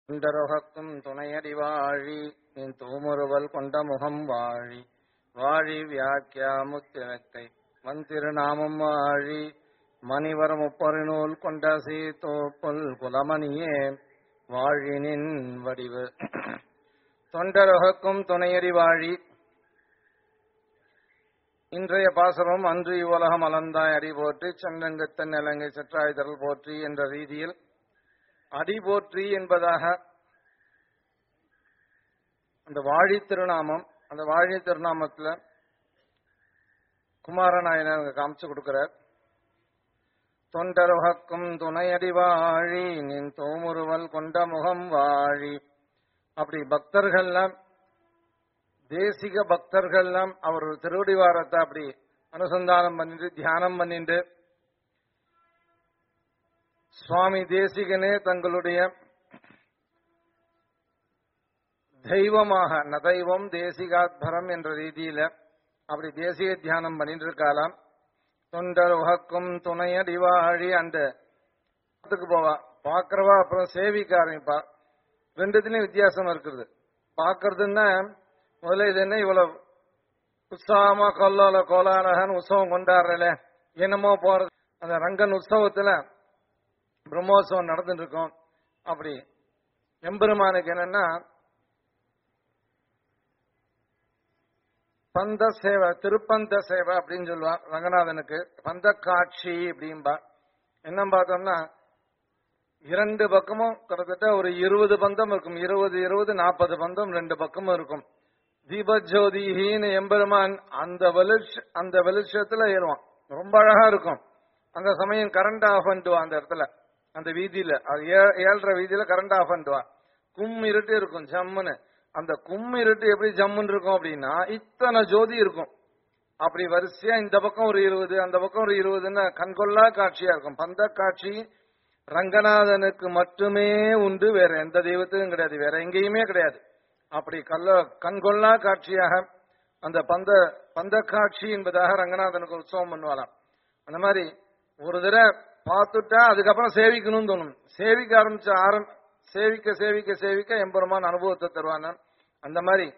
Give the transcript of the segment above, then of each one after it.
சுந்தரொகக்கும் துணையடி வாழி நின் தூமுறுவல் கொண்ட முகம் வாழி வாழி வியாக்கியா முத்திரத்தை வந்திருநாமம் வாழி மணிவர் முப்பொரு நூல் கொண்ட சீதோப்புல் குலமணியே வாழினின் வடிவு தொண்டரொகக்கும் துணையடி வாழி இன்றைய பாசனம் அன்று இவ்வுலகம் அலந்தாய் அடி போற்றி சென்றங்கத்தன் நிலங்கை செற்றாய்தல் போற்றி என்ற ரீதியில் அடி போற்றி என்பதாக அந்த வாழி திருநாமம் அந்த வாழி திருநாமத்துல குமாரநாயனர் அங்க காமிச்சு கொடுக்கிறார் தொண்டருகக்கும் துணையடி வாழி நின் தோமுருவல் கொண்ட முகம் வாழி அப்படி பக்தர்கள்லாம் தேசிக பக்தர்கள்லாம் அவர் திருவடிவாரத்தை அப்படி அனுசந்தானம் பண்ணிட்டு தியானம் பண்ணிட்டு சுவாமி தேசிகனே தங்களுடைய தெய்வமாக நதைவம் தேசிகாத்பரம் என்ற ரீதியில அப்படி தேசிய தியானம் பண்ணிட்டு இருக்காளாம் தொண்டர் உகக்கும் துணையடி வாழி அந்த இடத்துக்கு போவா பாக்குறவா அப்புறம் சேவிக்க ஆரம்பிப்பா ரெண்டுத்துலயும் வித்தியாசம் இருக்குது பாக்குறதுன்னா முதல்ல இது என்ன இவ்வளவு உற்சாகமா கொல்லோல கோலாலகன் உற்சவம் கொண்டாடுறல என்னமோ போறது அந்த ரங்கன் உற்சவத்துல பிரம்மோத்சவம் நடந்துட்டு இருக்கோம் அப்படி எம்பெருமானுக்கு என்னன்னா பந்த சேவை திருப்பந்த சேவை அப்படின்னு சொல்லுவான் ரங்கநாதனுக்கு பந்த காட்சி அப்படின்பா என்ன பார்த்தோம்னா இரண்டு பக்கமும் கிட்டத்தட்ட ஒரு இருபது பந்தம் இருக்கும் இருபது இருபது நாற்பது பந்தம் ரெண்டு பக்கமும் இருக்கும் தீபஜோதிஹின்னு எம்பெருமான் அந்த வெளிச்ச அந்த வெளிச்சத்துல ஏறுவான் ரொம்ப அழகா இருக்கும் அந்த சமயம் கரண்ட் ஆஃப் பண்ணிடுவான் அந்த இடத்துல அந்த வீதியில அது ஏ- ஏழ்ற வீதியில கரண்ட் ஆஃப் பண்ணிடுவான் கும் இருட்டு இருக்கும் ஜம்முன்னு அந்த கும் இருட்டு எப்படி ஜம்முன்னு இருக்கும் அப்படின்னா இத்தனை ஜோதி இருக்கும் அப்படி வரிசையா இந்த பக்கம் ஒரு இருபது அந்த பக்கம் ஒரு இருபதுன்னு கண்கொள்ளா காட்சியா இருக்கும் பந்த காட்சி ரங்கநாதனுக்கு மட்டுமே உண்டு வேற எந்த தெய்வத்துக்கும் கிடையாது வேற எங்கேயுமே கிடையாது அப்படி கல்ல கண்கொள்ளா காட்சியாக அந்த பந்த பந்த காட்சி என்பதாக ரங்கநாதனுக்கு உற்சவம் பண்ணுவாராம் அந்த மாதிரி ஒரு தடவை பார்த்துட்டா அதுக்கப்புறம் சேவிக்கணும்னு தோணும் சேவிக்க ஆரம்பிச்ச ஆரம் சேவிக்க சேவிக்க சேவிக்க எம்பெருமான் அனுபவத்தை தருவான் அந்த மாதிரி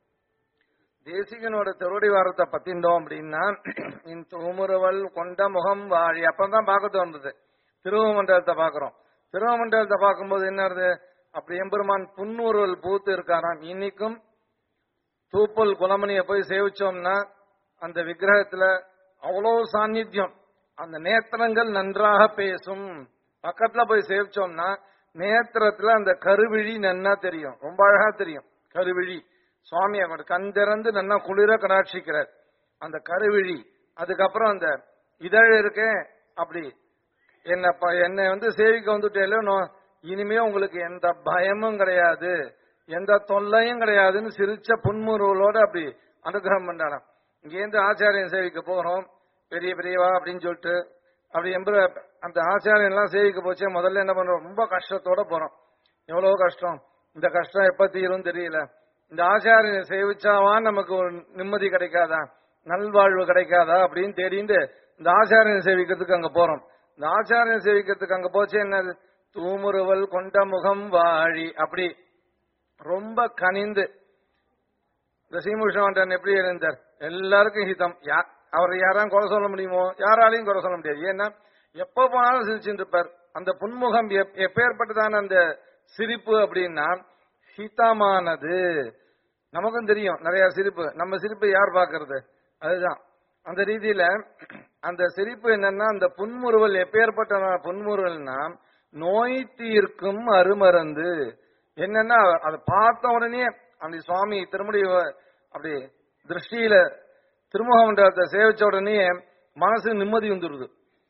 தேசிகனோட திருவடி வாரத்தை பத்திந்தோம் அப்படின்னா இந்த தூமுறுவல் கொண்ட முகம் வாழி அப்பதான் பார்க்க தோன்றது திருவமண்டலத்தை பார்க்கிறோம் திருவமண்டலத்தை பார்க்கும்போது என்னது அப்படி எம்பெருமான் புன்னூறுவல் பூத்து இருக்காராம் இன்னைக்கும் தூப்பல் குலமணியை போய் சேவிச்சோம்னா அந்த விக்கிரகத்துல அவ்வளவு சாநித்தியம் அந்த நேத்திரங்கள் நன்றாக பேசும் பக்கத்துல போய் சேவிச்சோம்னா நேத்திரத்துல அந்த கருவிழி நன்னா தெரியும் ரொம்ப அழகா தெரியும் கருவிழி சுவாமி அவர் கண் திறந்து நன்னா குளிர கடாட்சிக்கிறார் அந்த கருவிழி அதுக்கப்புறம் அந்த இதழ் இருக்கே அப்படி என்ன ப- என்னை வந்து சேவிக்க வந்துட்டேலோ நோ- இனிமே உங்களுக்கு எந்த பயமும் கிடையாது எந்த தொல்லையும் கிடையாதுன்னு சிரிச்ச புன்முறுவலோட அப்படி அனுகிரகம் பண்றாராம் இங்கேருந்து ஆச்சாரியன் சேவிக்க போறோம் பெரிய பெரியவா அப்படின்னு சொல்லிட்டு அப்படி எம்பர அந்த ஆச்சாரியன் எல்லாம் சேவிக்க போச்சே முதல்ல என்ன பண்றோம் ரொம்ப கஷ்டத்தோட போறோம் எவ்வளவு கஷ்டம் இந்த கஷ்டம் எப்ப தீரும் தெரியல இந்த ஆச்சாரியனை சேவிச்சாவான் நமக்கு ஒரு நிம்மதி கிடைக்காதா நல்வாழ்வு கிடைக்காதா அப்படின்னு தேடிட்டு இந்த ஆச்சாரியனை சேவிக்கிறதுக்கு அங்க போறோம் இந்த ஆச்சாரியன் சேவிக்கிறதுக்கு அங்க போச்சு என்னது தூமுறுவல் கொண்ட முகம் வாழி அப்படி ரொம்ப கனிந்து இந்த சீமுஷன் எப்படி இருந்தார் எல்லாருக்கும் ஹிதம் யா- அவர் யாரும் குறை சொல்ல முடியுமோ யாராலையும் குறை சொல்ல முடியாது ஏன்னா எப்ப போனாலும் சிரிச்சுட்டு இருப்பார் அந்த புன்முகம் எப்- எப்பேற்பட்டதான அந்த சிரிப்பு அப்படின்னா ஹிதமானது நமக்கும் தெரியும் நிறைய சிரிப்பு நம்ம சிரிப்பு யார் பார்க்கறது அதுதான் அந்த ரீதியில அந்த சிரிப்பு என்னன்னா அந்த புன்முறுவல் எப்பேற்பட்ட புன்முறுவல்னா நோய் தீர்க்கும் அருமருந்து என்னன்னா அதை பார்த்த உடனே அந்த சுவாமி திருமுடி அப்படி திருஷ்டியில திருமுக மண்டலத்தை சேவிச்ச உடனே மனசு நிம்மதி வந்துருது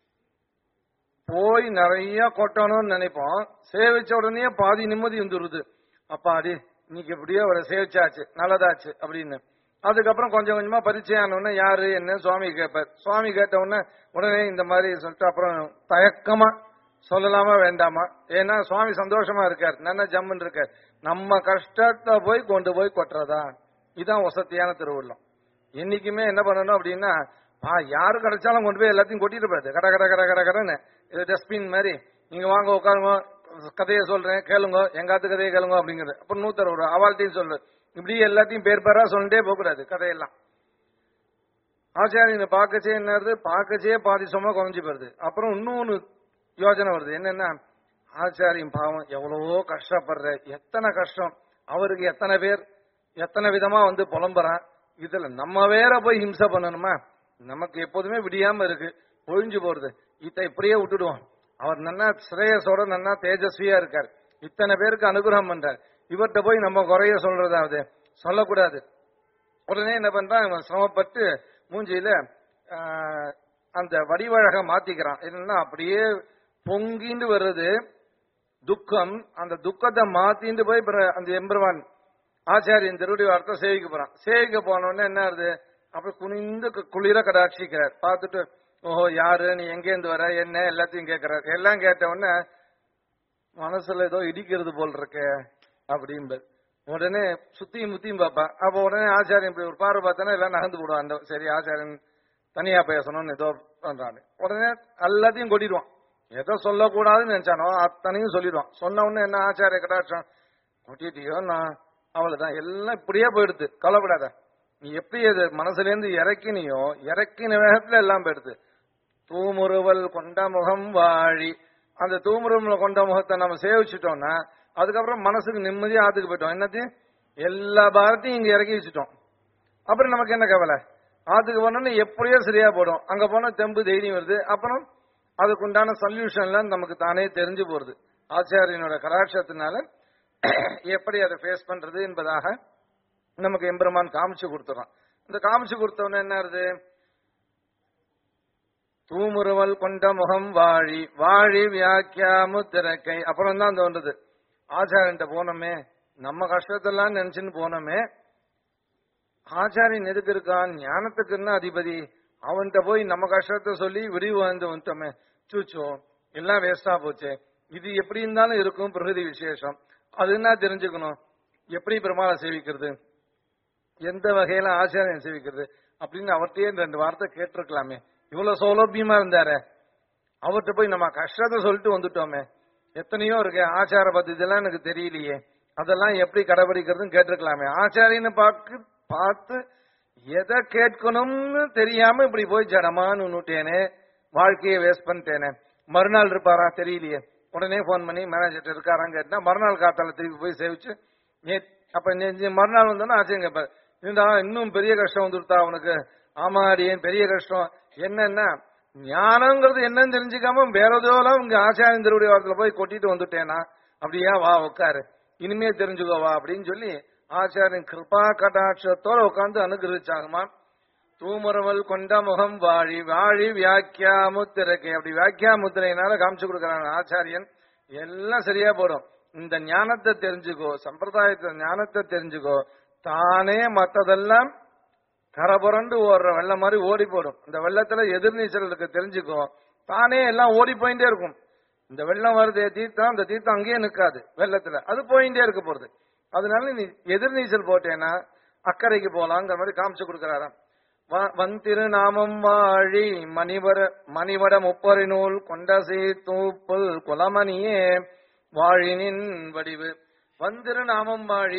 போய் நிறைய கொட்டணும்னு நினைப்போம் சேவிச்ச உடனே பாதி நிம்மதி வந்துருது அப்பாடி இன்னைக்கு எப்படியோ அவரை சேவிச்சாச்சு நல்லதாச்சு அப்படின்னு அதுக்கப்புறம் கொஞ்சம் கொஞ்சமா பரிச்சயம் ஆன உடனே யாரு என்ன சுவாமி கேட்பார் சுவாமி கேட்ட உடனே உடனே இந்த மாதிரி சொல்லிட்டு அப்புறம் தயக்கமா சொல்லலாமா வேண்டாமா ஏன்னா சுவாமி சந்தோஷமா இருக்கார் நல்ல ஜம்முன்னு இருக்கார் நம்ம கஷ்டத்தை போய் கொண்டு போய் கொட்டுறதா இதுதான் வசதியான திருவுள்ளம் என்னைக்குமே என்ன பண்ணணும் அப்படின்னா பா யாரு கிடைச்சாலும் கொண்டு போய் எல்லாத்தையும் கொட்டிட்டு போயிடுது கட கட கட கட கடன்னு இது டஸ்ட்பின் மாதிரி நீங்க வாங்க உட்காருங்க கதையை சொல்றேன் கேளுங்க எங்காத்து கதையை கேளுங்க அப்படிங்கிறது அப்புறம் நூத்தர் ஒரு அவால்ட்டையும் சொல்லு இப்படி எல்லாத்தையும் பேர் பேரா சொல்லிட்டே போகக்கூடாது கதையெல்லாம் ஆச்சாரியனை பார்க்கச்சே என்னது பார்க்கச்சே பாதி சும்மா குறைஞ்சு போயிருது அப்புறம் இன்னொன்னு யோசனை வருது என்னன்னா ஆச்சாரியம் பாவம் எவ்வளவோ கஷ்டப்படுற எத்தனை கஷ்டம் அவருக்கு எத்தனை பேர் எத்தனை விதமா வந்து புலம்புறான் இதுல நம்ம வேற போய் ஹிம்சை பண்ணணுமா நமக்கு எப்போதுமே விடியாம இருக்கு ஒழிஞ்சு போறது இதை இப்படியே விட்டுடுவோம் அவர் நன்னா ஸ்ரேயஸோட நன்னா தேஜஸ்வியா இருக்கார் இத்தனை பேருக்கு அனுகிரகம் பண்றார் இவர்கிட்ட போய் நம்ம குறைய சொல்றதாவது சொல்லக்கூடாது உடனே என்ன பண்றான் இவன் சிரமப்பட்டு மூஞ்சியில ஆஹ், அந்த வடிவழக மாத்திக்கிறான் என்னன்னா அப்படியே பொங்கிண்டு வருது துக்கம் அந்த துக்கத்தை மாத்திண்டு போய் பிற- அந்த எம்பெருமான் ஆச்சாரியன் திருடி வார்த்தை சேவிக்க போறான் சேவிக்க போன உடனே என்ன ஆகுது அப்படி குனிந்து கு- குளிர கடாட்சிக்கிறார் பார்த்துட்டு ஓஹோ யாரு நீ எங்கேருந்து வர என்ன எல்லாத்தையும் கேட்கிறார் எல்லாம் கேட்ட உடனே மனசுல ஏதோ இடிக்கிறது போல் இருக்கே அப்படின்பது உடனே சுத்தியும் முத்தியும் பார்ப்பேன் அப்ப உடனே ஆச்சாரியன் இப்படி ஒரு பார்வை பார்த்தானே எல்லாம் நகர்ந்து போடுவான் அந்த சரி ஆச்சாரியன் தனியா பேசணும்னு ஏதோ பண்றான்னு உடனே எல்லாத்தையும் கொட்டிடுவான் எதோ சொல்லக்கூடாதுன்னு நினைச்சானோ அத்தனையும் சொல்லிடுவான் சொன்ன உடனே என்ன ஆச்சாரிய கடாட்சம் கொட்டிட்டியோ நான் அவ்வளவுதான் எல்லாம் இப்படியே போயிடுது கவலைப்படாத நீ எப்படி அது மனசுல இருந்து இறக்கினியோ இறக்கின வேகத்துல எல்லாம் போயிடுது தூமுறுவல் கொண்ட முகம் வாழி அந்த தூமுறுவல் கொண்ட முகத்தை நம்ம சேவிச்சிட்டோம்னா அதுக்கப்புறம் மனசுக்கு நிம்மதியா ஆத்துக்கு போயிட்டோம் என்னத்தையும் எல்லா பாரத்தையும் இங்க இறக்கி வச்சுட்டோம் அப்புறம் நமக்கு என்ன கவலை ஆத்துக்கு போனோம்னா எப்படியோ சரியா போடும் அங்க போனா தெம்பு தைரியம் வருது அப்புறம் அதுக்குண்டான சொல்யூஷன்லாம் நமக்கு தானே தெரிஞ்சு போறது ஆச்சாரியனோட கராட்சத்தினால எப்படி அதை ஃபேஸ் பண்றது என்பதாக நமக்கு எம்பெருமான் காமிச்சு கொடுத்துறான் இந்த காமிச்சு கொடுத்தவன என்ன ஆகுது தூமுறுவல் கொண்ட முகம் வாழி வாழி வியாக்கியாமு திறக்கை அப்புறம் தான் தோன்றுது ஆச்சாரியன்ட்ட போனோமே நம்ம கஷ்டத்தெல்லாம் நினைச்சுன்னு போனோமே ஆச்சாரியன் எதுக்கு இருக்கான் ஞானத்துக்குன்னு அதிபதி அவன்கிட்ட போய் நம்ம கஷ்டத்தை சொல்லி விரிவு வந்து வந்துட்டோமே சூச்சோ எல்லாம் வேஸ்டா போச்சே இது எப்படி இருந்தாலும் இருக்கும் பிரகிருதி விசேஷம் அது என்ன தெரிஞ்சுக்கணும் எப்படி பெருமாளை சேவிக்கிறது எந்த வகையில ஆச்சாரியன் சேவிக்கிறது அப்படின்னு அவர்கிட்டயே ரெண்டு வார்த்தை கேட்டிருக்கலாமே இவ்வளவு சௌலபியமா இருந்தாரு அவர்கிட்ட போய் நம்ம கஷ்டத்தை சொல்லிட்டு வந்துட்டோமே எத்தனையோ இருக்கு ஆச்சார பద్ధதியெல்லாம் எனக்கு தெரியலையே அதெல்லாம் எப்படி கடைபிடிக்கிறதுன்னு கேட்டிருக்கலாமே ஆச்சாரியனை பார்த்து பார்த்து எதை கேட்கணும்னு தெரியாம இப்படி போய் ஜடமான்னு நுட்டேனே வாழ்க்கையை வேஸ்ட் பண்ணிட்டேனே மறுநாள் இருப்பாரா தெரியலையே உடனே ஃபோன் பண்ணி மேனேஜர் இருக்காரான்னு கேட்டா மறுநாள் காத்தால திருப்பி போய் சேவிச்சு நே அப்ப நே- நே- மறுநாள் வந்தோன்னா ஆச்சரியம் கேட்பாரு இருந்தா இன்னும் பெரிய கஷ்டம் வந்துருத்தா அவனுக்கு ஆமா அடியேன் பெரிய கஷ்டம் என்னன்னா ஞானங்கிறது என்னன்னு தெரிஞ்சுக்காம வேற ஏதோலாம் உங்க ஆச்சாரியன் திருவுடைய வாரத்துல போய் கொட்டிட்டு வந்துட்டேனா அப்படியா வா உட்காரு இனிமே தெரிஞ்சுக்கோ வா அப்படின்னு சொல்லி ஆச்சாரியன் கிருபா கடாட்சத்தோட உட்கார்ந்து அனுகிரகிச்சாங்கம்மா தூமரவல் கொண்ட முகம் வாழி வாழி வியாக்கியா முத்திரைக்கை அப்படி வியாக்கியா முத்திரையினால காமிச்சு கொடுக்கறாங்க ஆச்சாரியன் எல்லாம் சரியா போடும் இந்த ஞானத்தை தெரிஞ்சுக்கோ சம்பிரதாயத்தை ஞானத்தை தெரிஞ்சுக்கோ தானே மத்ததெல்லாம் கரபுரண்டு ஓடுற வெள்ளம் மாதிரி ஓடி போடும் இந்த வெள்ளத்துல எதிர்நீச்சல் இருக்கு தெரிஞ்சுக்கோ தானே எல்லாம் ஓடி போயிட்டே இருக்கும் இந்த வெள்ளம் வருதே தீர்த்தம் அந்த தீர்த்தம் அங்கேயே நிக்காது வெள்ளத்துல அது போயிட்டே இருக்க போறது அதனால நீ எதிர்நீச்சல் போட்டேன்னா அக்கறைக்கு போலாங்கிற மாதிரி காமிச்சு கொடுக்கறாராம் வ- வந்திருநாமம் வாழி மணிவர மணிவட முப்பரி நூல் கொண்டசி தூப்புல் குலமணியே வாழினின் வடிவு வந்திருநாமம் வாழி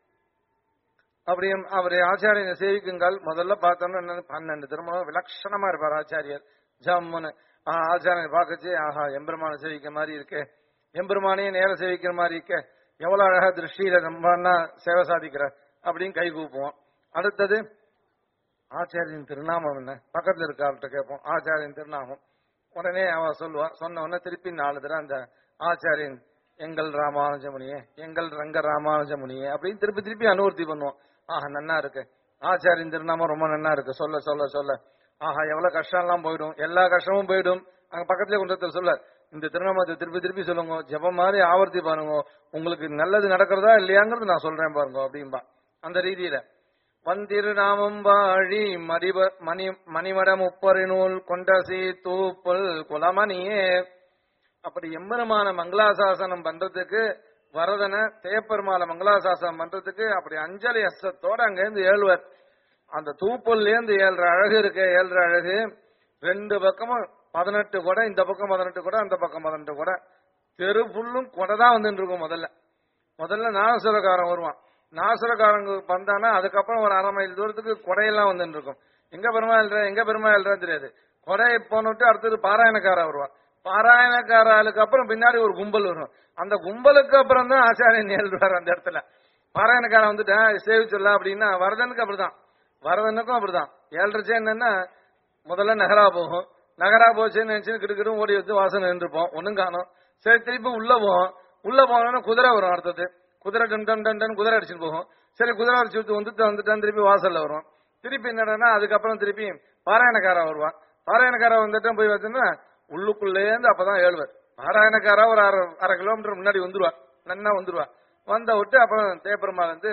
அப்படி அவரை ஆச்சாரியனை சேவிக்குங்கள் முதல்ல பார்த்தோம்னா என்ன பன்னெண்டு திருமணம் விலட்சணமா இருப்பார் ஆச்சாரியர் ஜம்முன்னு ஆ, ஆச்சாரியனை பார்க்கச்சு ஆஹா எம்பெருமானை சேவிக்க மாதிரி இருக்கே எம்பெருமானையே நேர சேவிக்கிற மாதிரி இருக்கே எவ்வளவு அழகா திருஷ்டியில ரொம்ப சேவை சாதிக்கிறார் அப்படின்னு கை கூப்புவோம் அடுத்தது ஆச்சாரியன் திருநாமம் என்ன பக்கத்துல இருக்கார்கிட்ட கேட்போம் ஆச்சாரியன் திருநாமம் உடனே அவ சொல்லுவா சொன்ன உடனே திருப்பி நாலு தடவை அந்த ஆச்சாரியன் எங்கள் ராமானுஜமுனியே எங்கள் ரங்க ராமானுஜமுனியே அப்படின்னு திருப்பி திருப்பி அனுவர்த்தி பண்ணுவோம் ஆஹா நன்னா இருக்கு ஆச்சாரியன் திருநாமம் ரொம்ப நன்னா இருக்கு சொல்ல சொல்ல சொல்ல ஆஹா எவ்வளவு கஷ்டம் எல்லாம் போயிடும் எல்லா கஷ்டமும் போயிடும் அங்க பக்கத்துல கொண்டு சொல்ல இந்த திருநாமத்தை திருப்பி திருப்பி சொல்லுங்க ஜெபம் மாதிரி ஆவர்த்தி பாருங்க உங்களுக்கு நல்லது நடக்கிறதா இல்லையாங்கிறது நான் சொல்றேன் பாருங்க அப்படின்பா அந்த ரீதியில வந்திருநாமம் வாழி மடிவ மணி மணிமட முப்பரி நூல் கொண்டசி தூப்புல் குலமணியே அப்படி எம்பெருமான மங்களாசாசனம் பண்றதுக்கு வரதனை தேப்பெருமாளை மங்களாசாசனம் பண்றதுக்கு அப்படி அஞ்சலி அஸ்தத்தோட அங்க இருந்து ஏழுவர் அந்த தூப்புல்ல இருந்து ஏழ்ற அழகு இருக்கு ஏழ்ற அழகு ரெண்டு பக்கமும் பதினெட்டு கூட இந்த பக்கம் பதினெட்டு கூட அந்த பக்கம் பதினெட்டு கூட தெரு ஃபுல்லும் கொடை தான் வந்துட்டு இருக்கும் முதல்ல முதல்ல நாகசுரக்காரன் வருவான் நாகசுரக்காரங்க வந்தானா அதுக்கப்புறம் ஒரு அரை மைல் தூரத்துக்கு கொடையெல்லாம் வந்துட்டு இருக்கும் எங்க பெருமா எழுற எங்க பெருமா எழுறா தெரியாது கொடை போனுட்டு அடுத்தது பாராயணக்காரா வருவான் பாராயணக்கார ஆளுக்கு அப்புறம் பின்னாடி ஒரு கும்பல் வரும் அந்த கும்பலுக்கு அப்புறம் தான் ஆச்சாரியன் எழுதுவார் அந்த இடத்துல பாராயணக்காரன் வந்துட்டேன் சேவிச்சிடலாம் அப்படின்னா வரதனுக்கு அப்படிதான் வரதனுக்கும் அப்படிதான் ஏழ்றச்சே என்னன்னா முதல்ல நகரா போகும் நகரா போச்சுன்னு நினைச்சு கிடுக்கிடும் ஓடி வச்சு வாசனை நின்றுப்போம் ஒண்ணும் காணும் சரி திருப்பி உள்ள போகும் உள்ள போனோம்னா குதிரை வரும் அடுத்தது குதிரை டன் டன் டன் டன் குதிரை அடிச்சுட்டு போகும் சரி குதிரை அடிச்சு விட்டு வந்துட்டு வந்துட்டான் திருப்பி வாசல்ல வரும் திருப்பி என்னடனா அதுக்கப்புறம் திருப்பி பாராயணக்காரா வருவான் பாராயணக்காரா வந்துட்டு போய் வச்சோன்னா உள்ளுக்குள்ளேருந்து அப்பதான் ஏழுவர் பாராயணக்காரா ஒரு அரை அரை கிலோமீட்டர் முன்னாடி வந்துருவா நன்னா வந்துருவா வந்த விட்டு அப்புறம் தேப்பெருமாள் வந்து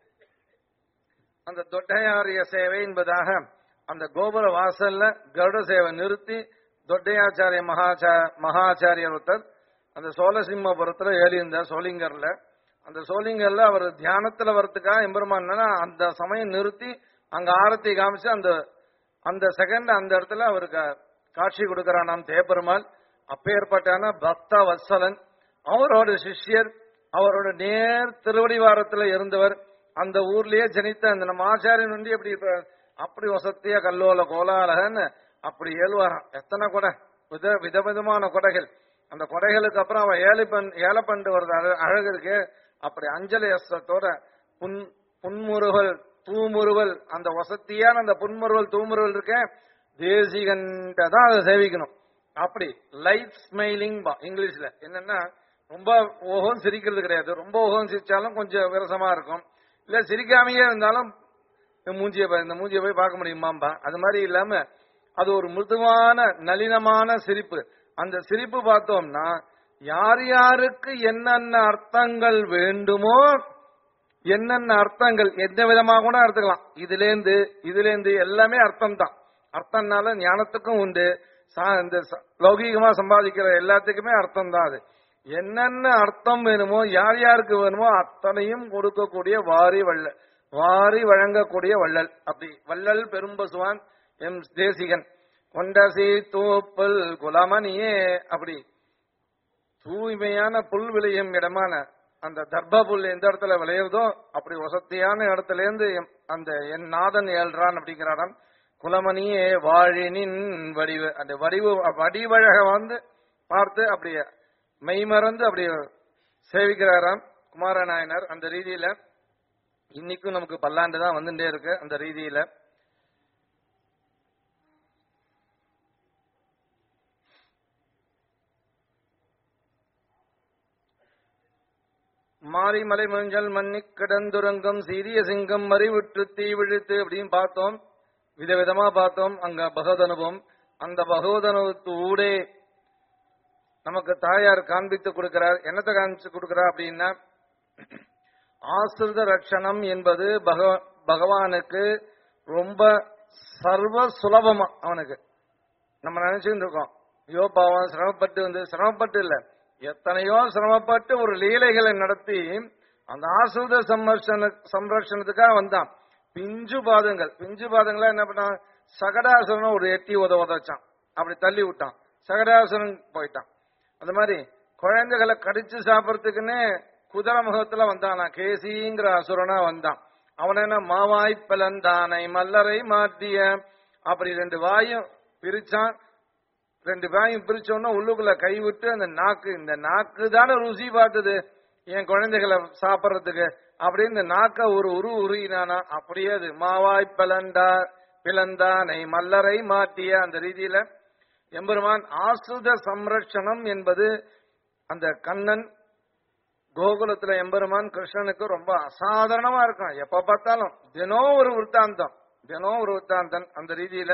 அந்த தொட்டையாரிய சேவை என்பதாக அந்த கோபுர வாசல்ல கருட சேவை நிறுத்தி தொட்டையாச்சாரிய மகாச்சா மகாச்சாரியர் ஒருத்தர் அந்த சோழசிம்மபுரத்துல ஏறி இருந்தார் சோளிங்கர்ல அந்த சோளிங்கர்ல அவர் தியானத்துல வரத்துக்காக எம்பெருமான் என்னன்னா அந்த சமயம் நிறுத்தி அங்க ஆரத்தி காமிச்சு அந்த அந்த செகண்ட் அந்த இடத்துல அவருக்கு காட்சி கொடுக்கிறான் நாம் தேப்பெருமாள் அப்பேற்பட்டான பக்த வத்சலன் அவரோட சிஷ்யர் அவரோட நேர் திருவடிவாரத்துல இருந்தவர் அந்த ஊர்லயே ஜனித்த அந்த நம்ம ஆச்சாரியன் வந்து அப்படி இப்ப அப்படி வசத்தியா கல்லோல கோலாலகன்னு அப்படி ஏழுவாராம் எத்தனை கொடை வித விதவிதமான கொடைகள் அந்த கொடைகளுக்கு அப்புறம் அவன் ஏழை பண் ஏழை பண்ணிட்டு வருது அழ- அழகு இருக்கு அப்படி அஞ்சலி அஸ்தத்தோட புன் புன்முறுவல் தூமுறுவல் அந்த வசத்தியான அந்த புன்முறுவல் தூமுறுவல் இருக்க தேசிகன்ட்ட தான் அதை சேவிக்கணும் அப்படி லைட் ஸ்மைலிங் பா இங்கிலீஷ்ல என்னன்னா ரொம்ப ஓகம் சிரிக்கிறது கிடையாது ரொம்ப ஓகம் சிரிச்சாலும் கொஞ்சம் விரசமா இருக்கும் இல்ல சிரிக்காமையே இருந்தாலும் இந்த மூஞ்சியை பா- இந்த மூஞ்சியை போய் பார்க்க முடியுமாம்பா அது மாதிரி இல்லாம அது ஒரு மிருதுவான நளினமான சிரிப்பு அந்த சிரிப்பு பார்த்தோம்னா யார் யாருக்கு என்னென்ன அர்த்தங்கள் வேண்டுமோ என்னென்ன அர்த்தங்கள் எந்த விதமாக கூட எடுத்துக்கலாம் இதுலேருந்து இதுலேருந்து எல்லாமே அர்த்தம் தான் அர்த்தம்னால ஞானத்துக்கும் உண்டு சா- இந்த ச- லௌகீகமா சம்பாதிக்கிற எல்லாத்துக்குமே அர்த்தம் தான் அது என்னென்ன அர்த்தம் வேணுமோ யார் யாருக்கு வேணுமோ அத்தனையும் கொடுக்கக்கூடிய வாரி வள்ளல் வாரி வழங்கக்கூடிய வள்ளல் அப்படி வள்ளல் பெரும்பசுவான் எம் தேசிகன் கொண்டசி தூப்பல் குலமணியே அப்படி தூய்மையான புல் விளையும் இடமான அந்த தர்ப புல் எந்த இடத்துல விளையுதோ அப்படி வசதியான இடத்துல இருந்து எம்- அந்த என் நாதன் ஏழ்றான் அப்படிங்கிறாராம் குலமணியே வாழினின் வடிவு அந்த வடிவு வடிவழக வந்து பார்த்து அப்படியே மெய்மறந்து அப்படியே சேவிக்கிறாராம் குமாரநாயனர் அந்த ரீதியில இன்னைக்கும் நமக்கு பல்லாண்டு தான் வந்துட்டே இருக்கு அந்த ரீதியில மாரிமலை மஞ்சள் மண்ணி கிடந்துரங்கம் சீரிய சிங்கம் மறிவிட்டு தீ விழித்து அப்படின்னு பார்த்தோம் விதவிதமா பார்த்தோம் அங்க பகவத் அனுபவம் அந்த பகவத் அனுபவத்து ஊடே நமக்கு தாயார் காண்பித்து கொடுக்கிறார் என்னத்தை காண்பிச்சு கொடுக்கிறார் அப்படின்னா ஆசிரித ரட்சணம் என்பது பகவ- பகவானுக்கு ரொம்ப சர்வ சுலபமா அவனுக்கு நம்ம நினைச்சுட்டு இருக்கோம் ஐயோ பாவம் சிரமப்பட்டு வந்து சிரமப்பட்டு இல்ல எத்தனையோ சிரமப்பட்டு ஒரு லீலைகளை நடத்தி அந்த ஆசுத சம்ரட்சண சம்ரட்சணத்துக்காக வந்தான் பிஞ்சு பாதங்கள் பிஞ்சு பாதங்களா என்ன பண்ணான் சகடாசுரனை ஒரு எட்டி உத உத வச்சான் அப்படி தள்ளி விட்டான் சகடாசுரன் போயிட்டான் அந்த மாதிரி குழந்தைகளை கடிச்சு சாப்பிடறதுக்குன்னே குதிரை முகத்துல வந்தானா கேசிங்கிற அசுரனா வந்தான் அவன் என்ன மாவாய் பிளந்தானை மல்லரை மாட்டிய அப்படி ரெண்டு வாயும் பிரிச்சான் ரெண்டு வாயும் பிரிச்சோன்னா உள்ளுக்குள்ள கை விட்டு அந்த நாக்கு இந்த நாக்கு தானே ருசி பார்த்தது என் குழந்தைகளை சாப்பிடுறதுக்கு அப்படின்னு இந்த நாக்க ஒரு உரு உருகினானா அப்படியே அது மாவாய் பிளண்டா பிளந்தானை மல்லரை மாட்டிய அந்த ரீதியில எம்பெருமான் ஆசுத சம்ரட்சணம் என்பது அந்த கண்ணன் கோகுலத்துல எம்பெருமான் கிருஷ்ணனுக்கு ரொம்ப அசாதாரணமா இருக்கும் எப்ப பார்த்தாலும் தினம் ஒரு விற்த்தாந்தம் தினம் ஒரு விற்த்தாந்தன் அந்த ரீதியில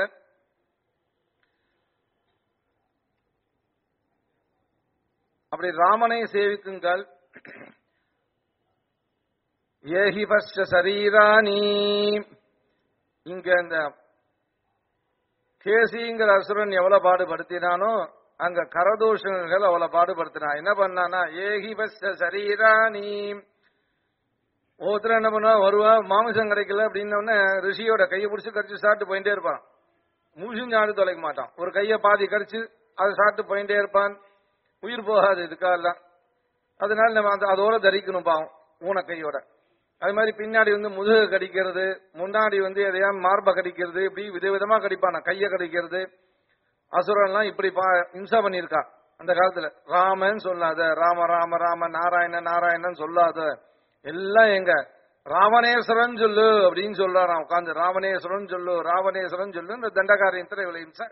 அப்படி ராமனை சேவிக்குங்கள் ஏஹி பஸ்ட சரீராணி இங்க இந்த கேசிங்கிற அசுரன் எவ்வளவு பாடுபடுத்தினானோ அங்க கரதூஷணர்கள் அவ்வளவு பாடுபடுத்தினான் என்ன பண்ணானா ஏஹி பஸ்ட சரீராணி ஒருத்தர் என்ன பண்ணுவா வருவா மாமிசம் கிடைக்கல அப்படின்னோடனே ரிஷியோட கையை பிடிச்சி கடிச்சு சாப்பிட்டு போயிட்டே இருப்பான் மூச்சும் ஞாடு தொலைக்க மாட்டான் ஒரு கையை பாதி கடிச்சு அதை சாப்பிட்டு போயிட்டே இருப்பான் உயிர் போகாது இதுக்காகலாம் அதனால நம்ம அந்த அதோட தரிக்கணும் பாவம் ஊனக்கையோட அது மாதிரி பின்னாடி வந்து முதுகு கடிக்கிறது முன்னாடி வந்து எதையா மார்பை கடிக்கிறது இப்படி விதவிதமா கடிப்பான கையை கடிக்கிறது அசுரன்லாம் இப்படி பா இம்சா பண்ணியிருக்கா அந்த காலத்துல ராமன் சொல்லாத ராம ராம ராம நாராயண நாராயணன் சொல்லாத எல்லாம் எங்க ராவணேஸ்வரன் சொல்லு அப்படின்னு சொல்றாராம் உட்காந்து ராவணேஸ்வரன் சொல்லு ராவணேஸ்வரன் சொல்லு இந்த தண்டகாரியத்துல இவ்வளவு இம்சை